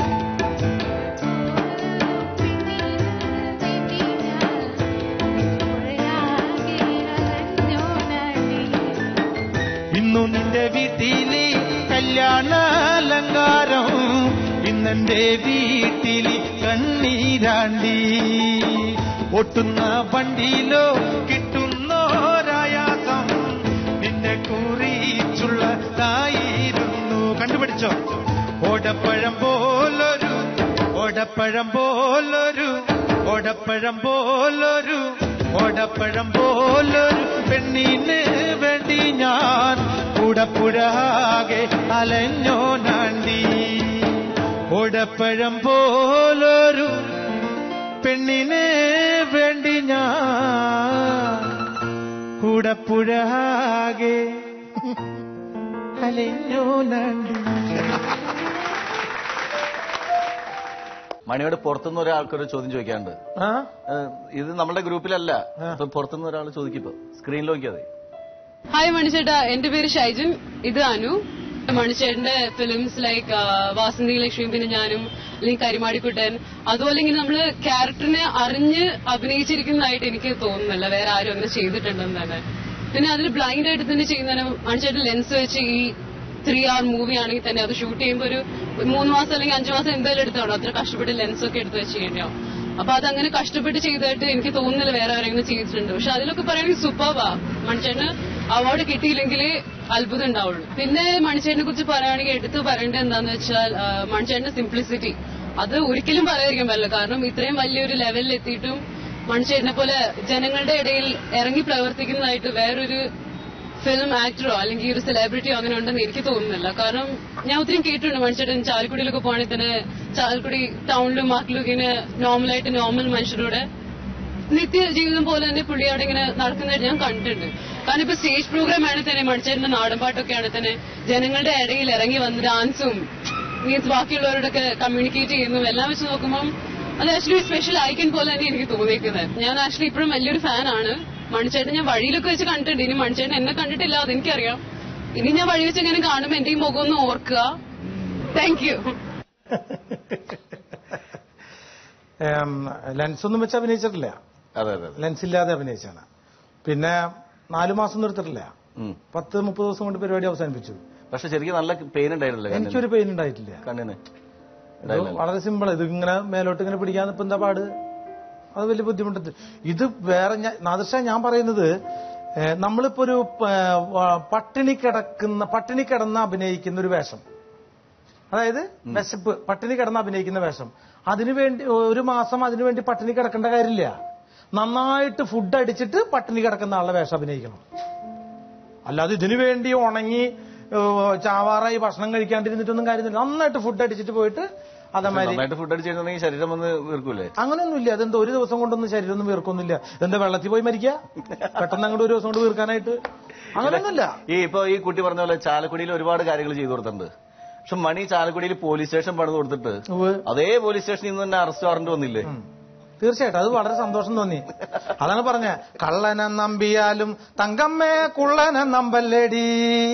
ഇന്നു നിന്റെ വീട്ടില് കല്യാണ അലങ്കാരം ഇന്നെന്റെ വീട്ടില് കണ്ണീരാണ്ടി ഒട്ടുന്ന വണ്ടിയിലോ കിട്ടുന്നോരായാസം നിന്നെ കുറിച്ചുള്ളതായിരുന്നു കണ്ടുപിടിച്ചോ ഓടപ്പഴം പോലൊരു ഓടപ്പഴം പോലൊരു ഓടപ്പഴം പോലൊരു ഓടപ്പഴം പോലൊരു പെണ്ണിന് വേണ്ടി ഞാൻ കൂടപ്പുഴാകെ അലഞ്ഞോ നാണ്ടി ഓടപ്പഴം പോലൊരു പെണ്ണിന് വേണ്ടി ഞാൻ കൂടപ്പുഴാകെ അലഞ്ഞോ നാണ്ടി മണിയോട് പുറത്തുനിന്ന് ഒരാൾക്കൊരു ചോദ്യം ചോദിക്കാനുണ്ട് ആ ഏഹ്, ഇത് നമ്മുടെ ഗ്രൂപ്പിലല്ല ഇപ്പൊ പുറത്തുനിന്ന് ഒരാൾ ചോദിക്കിപ്പോ സ്ക്രീനിൽ നോക്കിയാൽ മതി ഹായ് മണിച്ചേട്ടാ എന്റെ പേര് ഷൈജൻ ഇത് അനു മണിച്ചേട്ടന്റെ ഫിലിംസ് ലൈക്ക് വാസന്തി ലക്ഷ്മി പിന്നെ ഞാനും അല്ലെങ്കിൽ കരിമാടിക്കുട്ടൻ അതുപോലെ ഇങ്ങനെ നമ്മള് ക്യാരക്ടറിനെ അറിഞ്ഞ് അഭിനയിച്ചിരിക്കുന്നതായിട്ട് എനിക്ക് തോന്നുന്നില്ല വേറെ ആരും അങ്ങനെ ചെയ്തിട്ടുണ്ടെന്ന് തന്നെ പിന്നെ അതിൽ ബ്ലൈൻഡ് ആയിട്ട് തന്നെ ചെയ്യുന്നതിന് മണിച്ചേട്ടൻ ലെൻസ് വെച്ച് ഈ ത്രീ അവർ മൂവി ആണെങ്കിൽ തന്നെ അത് ഷൂട്ട് ചെയ്യുമ്പോൾ ഒരു മൂന്ന് മാസം അല്ലെങ്കിൽ അഞ്ചു മാസം എന്തായാലും എടുത്തോളൂ അത്ര കഷ്ടപ്പെട്ട് ലെൻസ് ഒക്കെ എടുത്ത് വെച്ച് ചെയ്യണ്ടാവും അപ്പൊ അതങ്ങനെ കഷ്ടപ്പെട്ട് ചെയ്തിട്ട് എനിക്ക് തോന്നുന്നില്ല വേറെ ആരെങ്കിലും ചെയ്തിട്ടുണ്ട് പക്ഷെ അതിലൊക്കെ പറയുകയാണെങ്കിൽ സൂപ്പർവാ മണിച്ചേട്ടന് അവാർഡ് കിട്ടിയില്ലെങ്കിൽ അത്ഭുതം ഉണ്ടാവുള്ളൂ പിന്നെ മണിച്ചേട്ടനെ കുറിച്ച് പറയുകയാണെങ്കിൽ എടുത്ത് പറയേണ്ടത് എന്താന്ന് വെച്ചാൽ ആ, മണിച്ചേട്ടന്റെ സിംപ്ലിസിറ്റി അത് ഒരിക്കലും പറയാതിരിക്കാൻ പറ്റില്ല കാരണം ഇത്രയും വലിയൊരു ലെവലിൽ എത്തിയിട്ടും മണിച്ചേട്ടനെ പോലെ ജനങ്ങളുടെ ഇടയിൽ ഇറങ്ങി പ്രവർത്തിക്കുന്നതായിട്ട് വേറൊരു ഫിലിം ആക്ടറോ അല്ലെങ്കിൽ ഒരു സെലിബ്രിറ്റിയോ അങ്ങനെ ഉണ്ടെന്ന് എനിക്ക് തോന്നുന്നില്ല കാരണം ഞാൻ ഒത്തിരി കേട്ടിട്ടുണ്ട് മനുഷ്യൻ ചാലക്കുടിയിലൊക്കെ പോകണമെങ്കിൽ തന്നെ ചാലക്കുടി ടൗണിലും മാർക്കിലും ഇങ്ങനെ നോർമലായിട്ട് നോർമൽ മനുഷ്യരോട് നിത്യ ജീവിതം പോലെ തന്നെ പുള്ളി അവിടെ ഇങ്ങനെ നടക്കുന്നതായിട്ട് ഞാൻ കണ്ടിട്ടുണ്ട് കാരണം ഇപ്പൊ സ്റ്റേജ് പ്രോഗ്രാം ആണെങ്കിൽ തന്നെ മണിച്ചേട്ടന്റെ നാടൻപാട്ടൊക്കെ ആണെങ്കിൽ തന്നെ ജനങ്ങളുടെ ഇടയിൽ ഇറങ്ങി വന്ന് ഡാൻസും മീൻസ് ബാക്കിയുള്ളവരോടൊക്കെ കമ്മ്യൂണിക്കേറ്റ് ചെയ്യുന്നതും എല്ലാം വെച്ച് നോക്കുമ്പോൾ അത് ആക്ച്വലി സ്പെഷ്യൽ ഐക്കൺ പോലെ തന്നെ എനിക്ക് തോന്നിയിരിക്കുന്നത് ഞാൻ ആക്ച്വലി ഇപ്പോഴും വലിയൊരു ഫാനാണ് മണിച്ചേട്ടൻ ഞാൻ വഴിയിലൊക്കെ വെച്ച് കണ്ടിട്ടുണ്ട് ഇനി മണിച്ചേട്ടൻ എന്നെ കണ്ടിട്ടില്ല അതെനിക്കറിയാം ഇനി ഞാൻ വഴി വെച്ച് എങ്ങനെ കാണുമ്പോൾ എന്റെ ഈ മുഖം ഒന്ന് ഓർക്കുക താങ്ക് യു ലെൻസ് ഒന്നും വെച്ച് അഭിനയിച്ചിട്ടില്ല അതെ അതെ അതെ ലെൻസ് ഇല്ലാതെ അഭിനയിച്ചാണ് പിന്നെ നാലു മാസം നിർത്തിട്ടില്ല ഉം. പത്ത് മുപ്പത് ദിവസം കൊണ്ട് പരിപാടി അവസാനിപ്പിച്ചു പക്ഷെ ശരിക്കും നല്ല പെയിൻ ഉണ്ടായിരുന്നില്ല കണ്ണിന്. എനിക്കൊരു പെയിൻ ഉണ്ടായിട്ടില്ല കണ്ണിന് ഇത് വളരെ സിമ്പിൾ ഇത് ഇങ്ങനെ മേലോട്ട് ഇങ്ങനെ പിടിക്കാൻ ഇപ്പൊ എന്താ പാട് അത് വലിയ ബുദ്ധിമുട്ട് ഇത് വേറെ ഞാൻ നാദൃശ ഞാൻ പറയുന്നത് ഏഹ്, നമ്മളിപ്പോ ഒരു പ- വ- പട്ടിണി കിടക്കുന്ന പട്ടിണി കിടന്ന് അഭിനയിക്കുന്ന ഒരു വേഷം അതായത് വിശപ്പ് പട്ടിണി കിടന്ന് അഭിനയിക്കുന്ന വേഷം അതിനുവേണ്ടി ഒരു മാസം അതിനുവേണ്ടി പട്ടിണി കിടക്കേണ്ട കാര്യമില്ല നന്നായിട്ട് ഫുഡ് അടിച്ചിട്ട് പട്ടിണി കിടക്കുന്ന ആളുടെ വേഷം അഭിനയിക്കണം അല്ലാതെ ഇതിനു വേണ്ടി ഉണങ്ങി ഏഹ്, ചാവാറായി ഭക്ഷണം കഴിക്കാണ്ടിരുന്നിട്ടൊന്നും കാര്യമില്ല നന്നായിട്ട് ഫുഡ് അടിച്ചിട്ട് പോയിട്ട് അതേമാതിരി നന്നായിട്ട് ഫുഡ് അടിച്ചിട്ടുണ്ടെങ്കിൽ ശരീരം ഒന്ന് വീർക്കൂലേ അങ്ങനെയൊന്നുമില്ല അതെന്താ ഒരു ദിവസം കൊണ്ടൊന്നും ശരീരമൊന്നും വീർക്കൊന്നുമില്ല എന്താ വെള്ളത്തിൽ പോയി മരിക്കുക പെട്ടെന്ന് അങ്ങോട്ട് ഒരു ദിവസം കൊണ്ട് വീർക്കാനായിട്ട് അങ്ങനെയൊന്നുമില്ല ഈ ഇപ്പൊ ഈ കുട്ടി പറഞ്ഞ പോലെ ചാലക്കുടിയിൽ ഒരുപാട് കാര്യങ്ങൾ ചെയ്തു കൊടുത്തിട്ടുണ്ട് പക്ഷെ മണി ചാലക്കുടിയിൽ പോലീസ് സ്റ്റേഷൻ പണിത് കൊടുത്തിട്ട് ഉവ്വ്. അതേ പോലീസ് സ്റ്റേഷനിൽ നിന്ന് തന്നെ അറസ്റ്റ് വാറന്റ് വന്നില്ലേ ഉം. തീർച്ചയായിട്ടും അത് വളരെ സന്തോഷം തോന്നി അതാണ് പറഞ്ഞ കള്ളനെ നമ്പിയാലും തങ്കമ്മേ കുള്ളനെ നമ്പല്ലേടി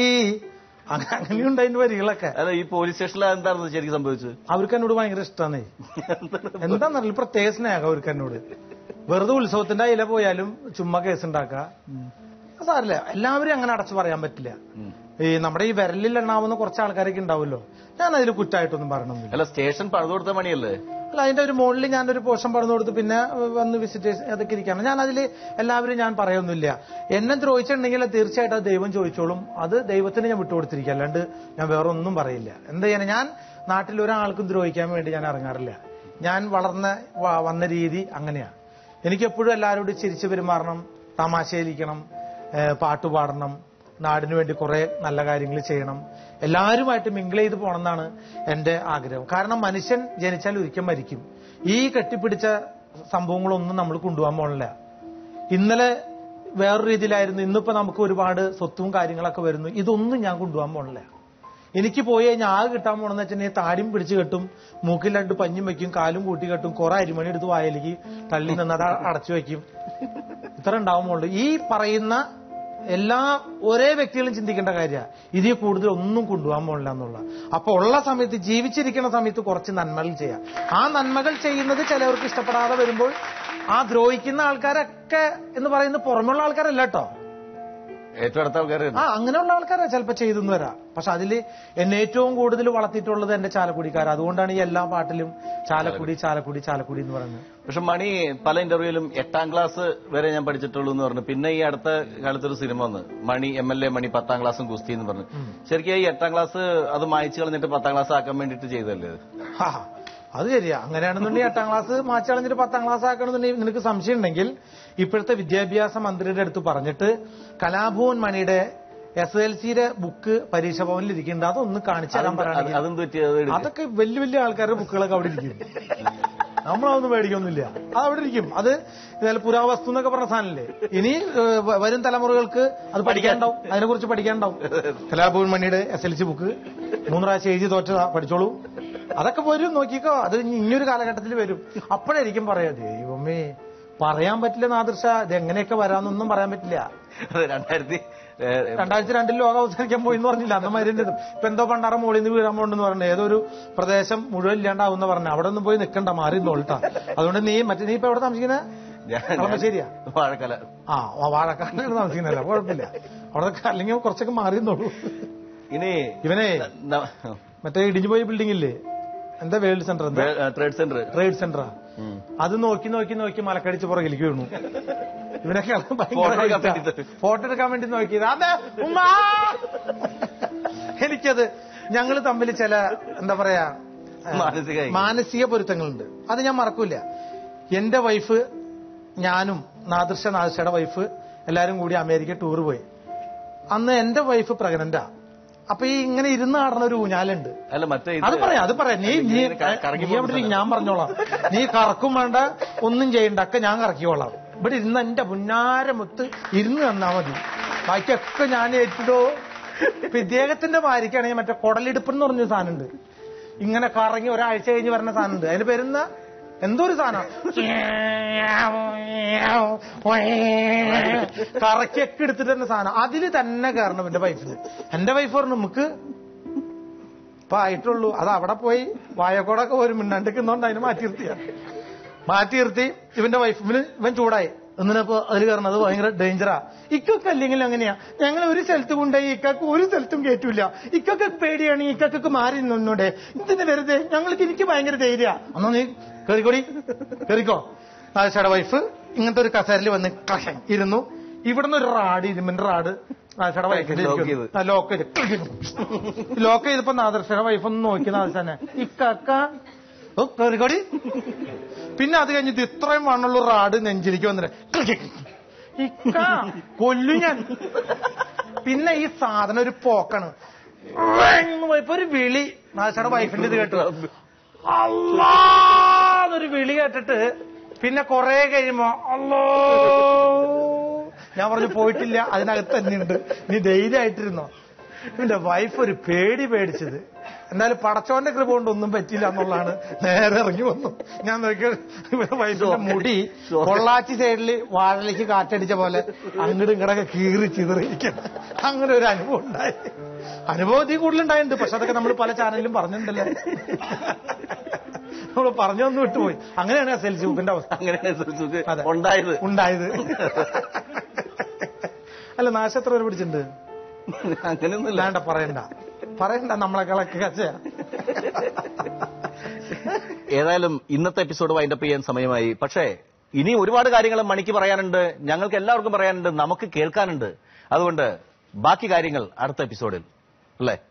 അങ്ങനെ അങ്ങനെയുണ്ട് അതിന്റെ വരികളൊക്കെ അല്ല ഈ പോലീസ് സ്റ്റേഷനിൽ എന്തായിരുന്നു ശരിക്കും സംഭവിച്ചത് അവർക്ക് എന്നോട് ഭയങ്കര ഇഷ്ടമാണ് എന്താന്നറിയില്ല പ്രത്യേക സ്നേഹം അവർക്ക് എന്നോട് വെറുതെ ഉത്സവത്തിന്റെ അതിലെ പോയാലും ചുമ്മാ കേസ് ഉണ്ടാക്കുക സാറില്ല എല്ലാവരും അങ്ങനെ അടച്ചു പറയാൻ പറ്റില്ല ഈ നമ്മുടെ ഈ വിരലിൽ എണ്ണാവുന്ന കുറച്ച് ആൾക്കാരൊക്കെ ഉണ്ടാവുമല്ലോ ഞാൻ അതിൽ കുറ്റമായിട്ടൊന്നും പറയണമെന്നില്ല അല്ല സ്റ്റേഷൻ പണിത് കൊടുത്ത മണിയല്ലേ അല്ല അതിന്റെ ഒരു മുകളിൽ ഞാനൊരു പോഷൻ പറഞ്ഞു കൊടുത്ത് പിന്നെ വന്ന് വിസിറ്റേഴ്സ് അതൊക്കെ ഇരിക്കുകയാണ് ഞാൻ അതിൽ എല്ലാവരും ഞാൻ പറയൊന്നുമില്ല എന്നെ ദ്രോഹിച്ചിട്ടുണ്ടെങ്കിൽ തീർച്ചയായിട്ടും അത് ദൈവം ചോദിച്ചോളും അത് ദൈവത്തിന് ഞാൻ വിട്ടുകൊടുത്തിരിക്കുക അല്ലാണ്ട് ഞാൻ വേറെ ഒന്നും പറയില്ല എന്താ ചെയ്യാൻ ഞാൻ നാട്ടിൽ ഒരാൾക്കും ദ്രോഹിക്കാൻ വേണ്ടി ഞാൻ ഇറങ്ങാറില്ല ഞാൻ വളർന്ന വ- വന്ന രീതി അങ്ങനെയാണ് എനിക്കെപ്പോഴും എല്ലാവരോടും ചിരിച്ചു പെരുമാറണം തമാശയിലിരിക്കണം ഏഹ് പാട്ട് പാടണം നാടിനു വേണ്ടി കുറെ നല്ല കാര്യങ്ങൾ ചെയ്യണം എല്ലാവരുമായിട്ട് മിങ്കിൾ ചെയ്ത് പോകണം എന്നാണ് എന്റെ ആഗ്രഹം കാരണം മനുഷ്യൻ ജനിച്ചാൽ ഒരിക്കൽ മരിക്കും ഈ കെട്ടിപ്പിടിച്ച സംഭവങ്ങളൊന്നും നമ്മൾ കൊണ്ടുപോകാൻ പോകണില്ല ഇന്നലെ വേറൊരു രീതിയിലായിരുന്നു ഇന്നിപ്പോ നമുക്ക് ഒരുപാട് സ്വത്തും കാര്യങ്ങളൊക്കെ വരുന്നു ഇതൊന്നും ഞാൻ കൊണ്ടുപോകാൻ പോകണില്ല എനിക്ക് പോയി കഴിഞ്ഞാൽ ആകെ കിട്ടാൻ പോണെന്ന് വെച്ചിട്ടുണ്ടെങ്കിൽ താടിയും പിടിച്ച് കെട്ടും മൂക്കിൽ രണ്ട് പഞ്ഞും വെക്കും കാലും കൂട്ടി കെട്ടും കുറെ അരിമണി എടുത്ത് വായിലേക്ക് തള്ളി നിന്ന് അത് അടച്ചു വെക്കും ഇത്ര ഉണ്ടാവുമ്പോൾ ഈ പറയുന്ന എല്ലാ ഒരേ വ്യക്തികളും ചിന്തിക്കേണ്ട കാര്യമാണ് ഇതിൽ കൂടുതൽ ഒന്നും കൊണ്ടുപോകാൻ പോകില്ല എന്നുള്ള അപ്പൊ ഉള്ള സമയത്ത് ജീവിച്ചിരിക്കുന്ന സമയത്ത് കുറച്ച് നന്മകൾ ചെയ്യാം ആ നന്മകൾ ചെയ്യുന്നത് ചിലവർക്ക് ഇഷ്ടപ്പെടാതെ വരുമ്പോൾ ആ ദ്രോഹിക്കുന്ന ആൾക്കാരൊക്കെ എന്ന് പറയുന്നത് പുറമെയുള്ള ആൾക്കാരല്ല കേട്ടോ ഏറ്റവും അടുത്ത ആൾക്കാർ ആ അങ്ങനെയുള്ള ആൾക്കാരാ ചിലപ്പോ ചെയ്തെന്ന് വരാം പക്ഷെ അതിൽ എന്നെ ഏറ്റവും കൂടുതൽ വളർത്തിയിട്ടുള്ളത് എന്റെ ചാലക്കുടിക്കാർ അതുകൊണ്ടാണ് ഈ എല്ലാ പാട്ടിലും ചാലക്കുടി ചാലക്കുടി ചാലക്കുടി എന്ന് പറയുന്നത് പക്ഷെ മണി പല ഇന്റർവ്യൂവിലും എട്ടാം ക്ലാസ് വരെ ഞാൻ പഠിച്ചിട്ടുള്ളൂ എന്ന് പറഞ്ഞു പിന്നെ ഈ അടുത്ത കാലത്തൊരു സിനിമ വന്ന് Mani M L A Mani പത്താം ക്ലാസ്സും കുസ്തി എന്ന് പറഞ്ഞു ശരിക്കും ഈ എട്ടാം ക്ലാസ് അത് മായ്ച്ചു കളഞ്ഞിട്ട് പത്താം ക്ലാസ് ആക്കാൻ വേണ്ടിയിട്ട് ചെയ്തല്ലേ അത് ഹാ, അത് ശരിയാ അങ്ങനെയാണെന്നുണ്ടെങ്കിൽ എട്ടാം ക്ലാസ് മാറ്റി കളഞ്ഞിട്ട് പത്താം ക്ലാസ് ആക്കണമെന്നുണ്ടെങ്കിൽ നിനക്ക് സംശയം ഉണ്ടെങ്കിൽ ഇപ്പോഴത്തെ വിദ്യാഭ്യാസ മന്ത്രിയുടെ അടുത്ത് പറഞ്ഞിട്ട് കലാഭവൻ മണിയുടെ എസ് എൽ സിയുടെ ബുക്ക് പരീക്ഷ ഭവനിൽ ഇരിക്കുന്നുണ്ട് അതൊന്ന് കാണിച്ചു തരാൻ അത് പറയുകയാണെങ്കിൽ അതെന്ത് പറ്റിയത് എടുക്ക്. അതൊക്കെ വലിയ വലിയ ആൾക്കാരുടെ ബുക്കുകളൊക്കെ അവിടെ ഇരിക്കും നമ്മളതൊന്നും മേടിക്കൊന്നുമില്ല അത് അവിടെ ഇരിക്കും അത് ഇതുപോലെ പുരാവസ്തു എന്നൊക്കെ പറഞ്ഞ സാധനല്ലേ ഇനി ഏഹ്, വ- വരും തലമുറകൾക്ക് അത് പഠിക്കാനുണ്ടാവും അതിനെ കുറിച്ച് പഠിക്കാനുണ്ടാവും കലാഭവൻ മണിയുടെ എസ് എൽ സി ബുക്ക് മൂന്ന് പ്രാവശ്യം എഴുതി തോറ്റ പഠിച്ചോളൂ അതൊക്കെ വരും നോക്കിക്കോ അത് ഇനി ഇനിയൊരു കാലഘട്ടത്തിൽ വരും അപ്പോഴായിരിക്കും പറയാ ദൈവമേ പറയാൻ പറ്റില്ല നാദൃശ ഇത് എങ്ങനെയൊക്കെ വരാമെന്നൊന്നും പറയാൻ പറ്റില്ല അത് രണ്ടായിരത്തി ഏ, രണ്ടായിരത്തി രണ്ടിൽ ലോകം അവസാനിക്കാൻ പോയി എന്ന് പറഞ്ഞില്ല അന്ന് മരുന്ന് ഇപ്പൊ എന്തോ പണ്ടാറ മോളിൽ നിന്ന് വീഴാൻ പോകണ്ടെന്ന് പറഞ്ഞു ഏതൊരു പ്രദേശം മുഴുവൻ ഇല്ലാണ്ടാവുന്ന പറഞ്ഞു അവിടെ ഒന്നും പോയി നിൽക്കണ്ട മാറി നോൾട്ടാ അതുകൊണ്ട് നീ മറ്റേ നീ ഇപ്പൊ എവിടെ താമസിക്കുന്നത് ഞാൻ- കളമശ്ശേരിയാ വാഴക്കല ആ വാഴക്കാരനാണ് താമസിക്കുന്നല്ല കുഴപ്പമില്ല അവിടെ അല്ലെങ്കിൽ കുറച്ചൊക്കെ മാറി നോളൂ ഇനി ഇവനെ ന- മറ്റേ ഇടിഞ്ഞു പോയ ബിൽഡിംഗ് ഇല്ലേ എന്താ വേൾഡ് സെന്റർ എന്താ വേ- ട്രേഡ് സെന്റർ ട്രേഡ് സെന്ററാ അത് നോക്കി നോക്കി നോക്കി മലക്കടിച്ച് പുറകിലേക്ക് വീണു ഇവനൊക്കെ Photo എടുക്കാൻ വേണ്ടി. ഫോട്ടോ എടുക്കാൻ വേണ്ടി നോക്കിയത് അതെ ഉമ്മാ എനിക്കത് ഞങ്ങൾ തമ്മിൽ ചില എന്താ പറയാ ഏ, മാനസികമായി. മാനസിക പൊരുത്തങ്ങളുണ്ട് അത് ഞാൻ മറക്കൂല എന്റെ വൈഫ് ഞാനും നാദൃശ നാദൃശയുടെ വൈഫ് എല്ലാരും കൂടി അമേരിക്ക ടൂർ പോയി അന്ന് എന്റെ വൈഫ് പ്രഗ്നന്റാ അപ്പൊ ഈ ഇങ്ങനെ ഇരുന്ന് ആടുന്ന ഒരു ഊഞ്ഞാലുണ്ട് അല്ല മറ്റേ ഇത് അത് പറയാം അത് പറയാം നീ നീ ഇങ്ങനെ ക- കറങ്ങി നീ എവിടെ ഇരിക്ക്? ഞാൻ പറഞ്ഞോളാം നീ കറക്കും വേണ്ട ഒന്നും ചെയ്യണ്ട ഒക്കെ ഞാൻ കറക്കിക്കോളാം ഇവിടെ ഇരുന്ന് എന്റെ പുന്നാരമുത്ത് ഇരുന്ന് തന്നാ മതി ബാക്കിയൊക്കെ ഞാൻ ഏറ്റിട്ടോ ഇപ്പൊ ഇദ്ദേഹത്തിന്റെ ഭാര്യയ്ക്കാണെങ്കിൽ മറ്റേ കുടലിടുപ്പ് എന്ന് പറഞ്ഞൊരു സാധനമുണ്ട് ഇങ്ങനെ കറങ്ങി ഒരാഴ്ച കഴിഞ്ഞ് വരുന്ന സാധനമുണ്ട് അതിന് പേരുന്ന എന്തോ ഒരു സാധനം കറക്കിയൊക്കെ എടുത്തിട്ട് തന്നെ സാധനം അതില് തന്നെ കയറണം എന്റെ വൈഫിന് എന്റെ വൈഫ് പറഞ്ഞു നമുക്ക് ഇപ്പൊ ആയിട്ടുള്ളൂ അത് അവിടെ പോയി വായക്കോടൊക്കെ ഒരു മിണ്ടാണ്ടിരിക്കുന്നോണ്ട് അതിന് മാറ്റി നിർത്തിയ മാറ്റി നിർത്തി ഇവന്റെ വൈഫിന് ഇവൻ ചൂടായി എന്നിപ്പോ അതിൽ കയറണത് ഭയങ്കര ഡേഞ്ചറാ ഇക്കൊക്കെ അല്ലെങ്കിൽ അങ്ങനെയാ ഞങ്ങൾ ഒരു സ്ഥലത്ത് കൊണ്ടുപോയി ഇക്കൊക്കെ ഒരു സ്ഥലത്തും കയറ്റൂല ഇക്കൊക്കെ പേടിയാണ് ഇക്കൊക്കെ മാറി നിന്നോടെ ഇതിന് വെറുതെ ഞങ്ങൾക്ക് എനിക്ക് ഭയങ്കര ധൈര്യ എന്നാ നീ കേറിക്കോടി കേറിക്കോ ആശയുടെ വൈഫ് ഇങ്ങനത്തെ ഒരു കസേരയിൽ വന്ന് കഷൻ ഇരുന്നു ഇവിടുന്ന് ഒരു റാഡ് ഇരുമ്പിന്റെ റാഡ് ആശയുടെ വൈഫിന്റെ ലോക്ക് ചെയ്ത്. ലോക്ക് ചെയ്ത് ലോക്ക് ചെയ്തപ്പോ നാദർശയുടെ വൈഫ് ഒന്ന് നോക്കി നാദർശനെ ഇക്കക്ക ഓ കേറിക്കോടി പിന്നെ അത് കഴിഞ്ഞിട്ട് ഇത്രയും മണ്ണുള്ള റാഡ് നെഞ്ചിലേക്ക് വന്നിട്ട് ഇക്ക കൊല്ലു ഞാൻ പിന്നെ ഈ സാധനം ഒരു പോക്കാണ് എന്ന് പോയപ്പോ ഒരു വിളി നാശയുടെ വൈഫിന്റെ ഇത് കേട്ടു അല്ലാന്നൊരു വിളി കേട്ടിട്ട് പിന്നെ കൊറേ കഴിയുമ്പോ അല്ലോ ഞാൻ പറഞ്ഞു പോയിട്ടില്ല അതിനകത്ത് തന്നെയുണ്ട് നീ ധൈര്യമായിട്ടിരുന്നോ എന്റെ വൈഫ് ഒരു പേടി പേടിച്ചത് എന്നാലും പടച്ചോന്റെ കൃപ കൊണ്ട് ഒന്നും പറ്റില്ല എന്നുള്ളതാണ് നേരെ ഇറങ്ങി വന്നു ഞാൻ നോക്കിയ വൈഫിന്റെ മുടി പൊള്ളാച്ചി സൈഡിൽ വാഴലേക്ക് കാറ്റടിച്ച പോലെ അങ്ങോട്ടും ഇങ്ങടൊക്കെ കീറി ചിതറിയിരിക്കണം അങ്ങനെ ഒരു അനുഭവം ഉണ്ടായി അനുഭവം ഇതിൽ കൂടുതലുണ്ടായിട്ടുണ്ട് പക്ഷെ അതൊക്കെ നമ്മൾ പല ചാനലിലും പറഞ്ഞിട്ടുണ്ടല്ലേ നമ്മൾ പറഞ്ഞൊന്നും വിട്ടുപോയി അങ്ങനെയാണ് എസ് എൽ സി ബുക്കിന്റെ അവസ്ഥ അങ്ങനെയാണ് സുസുക്ക് അതെ. ഉണ്ടായത് ഉണ്ടായത് അല്ല നാശം എത്ര പേര് പിടിച്ചിട്ടുണ്ട് അങ്ങനെയൊന്നുമില്ല വേണ്ട പറയണ്ട പറയണ്ട നമ്മളെ കളക്ക് കച്ചയാ ഏതായാലും ഇന്നത്തെ എപ്പിസോഡ് വൈൻഡപ്പ് ചെയ്യാൻ സമയമായി പക്ഷേ ഇനി ഒരുപാട് കാര്യങ്ങൾ മണിക്ക് പറയാനുണ്ട് ഞങ്ങൾക്ക് എല്ലാവർക്കും പറയാനുണ്ട് നമുക്ക് കേൾക്കാനുണ്ട് അതുകൊണ്ട് ബാക്കി കാര്യങ്ങൾ അടുത്ത എപ്പിസോഡിൽ അല്ലേ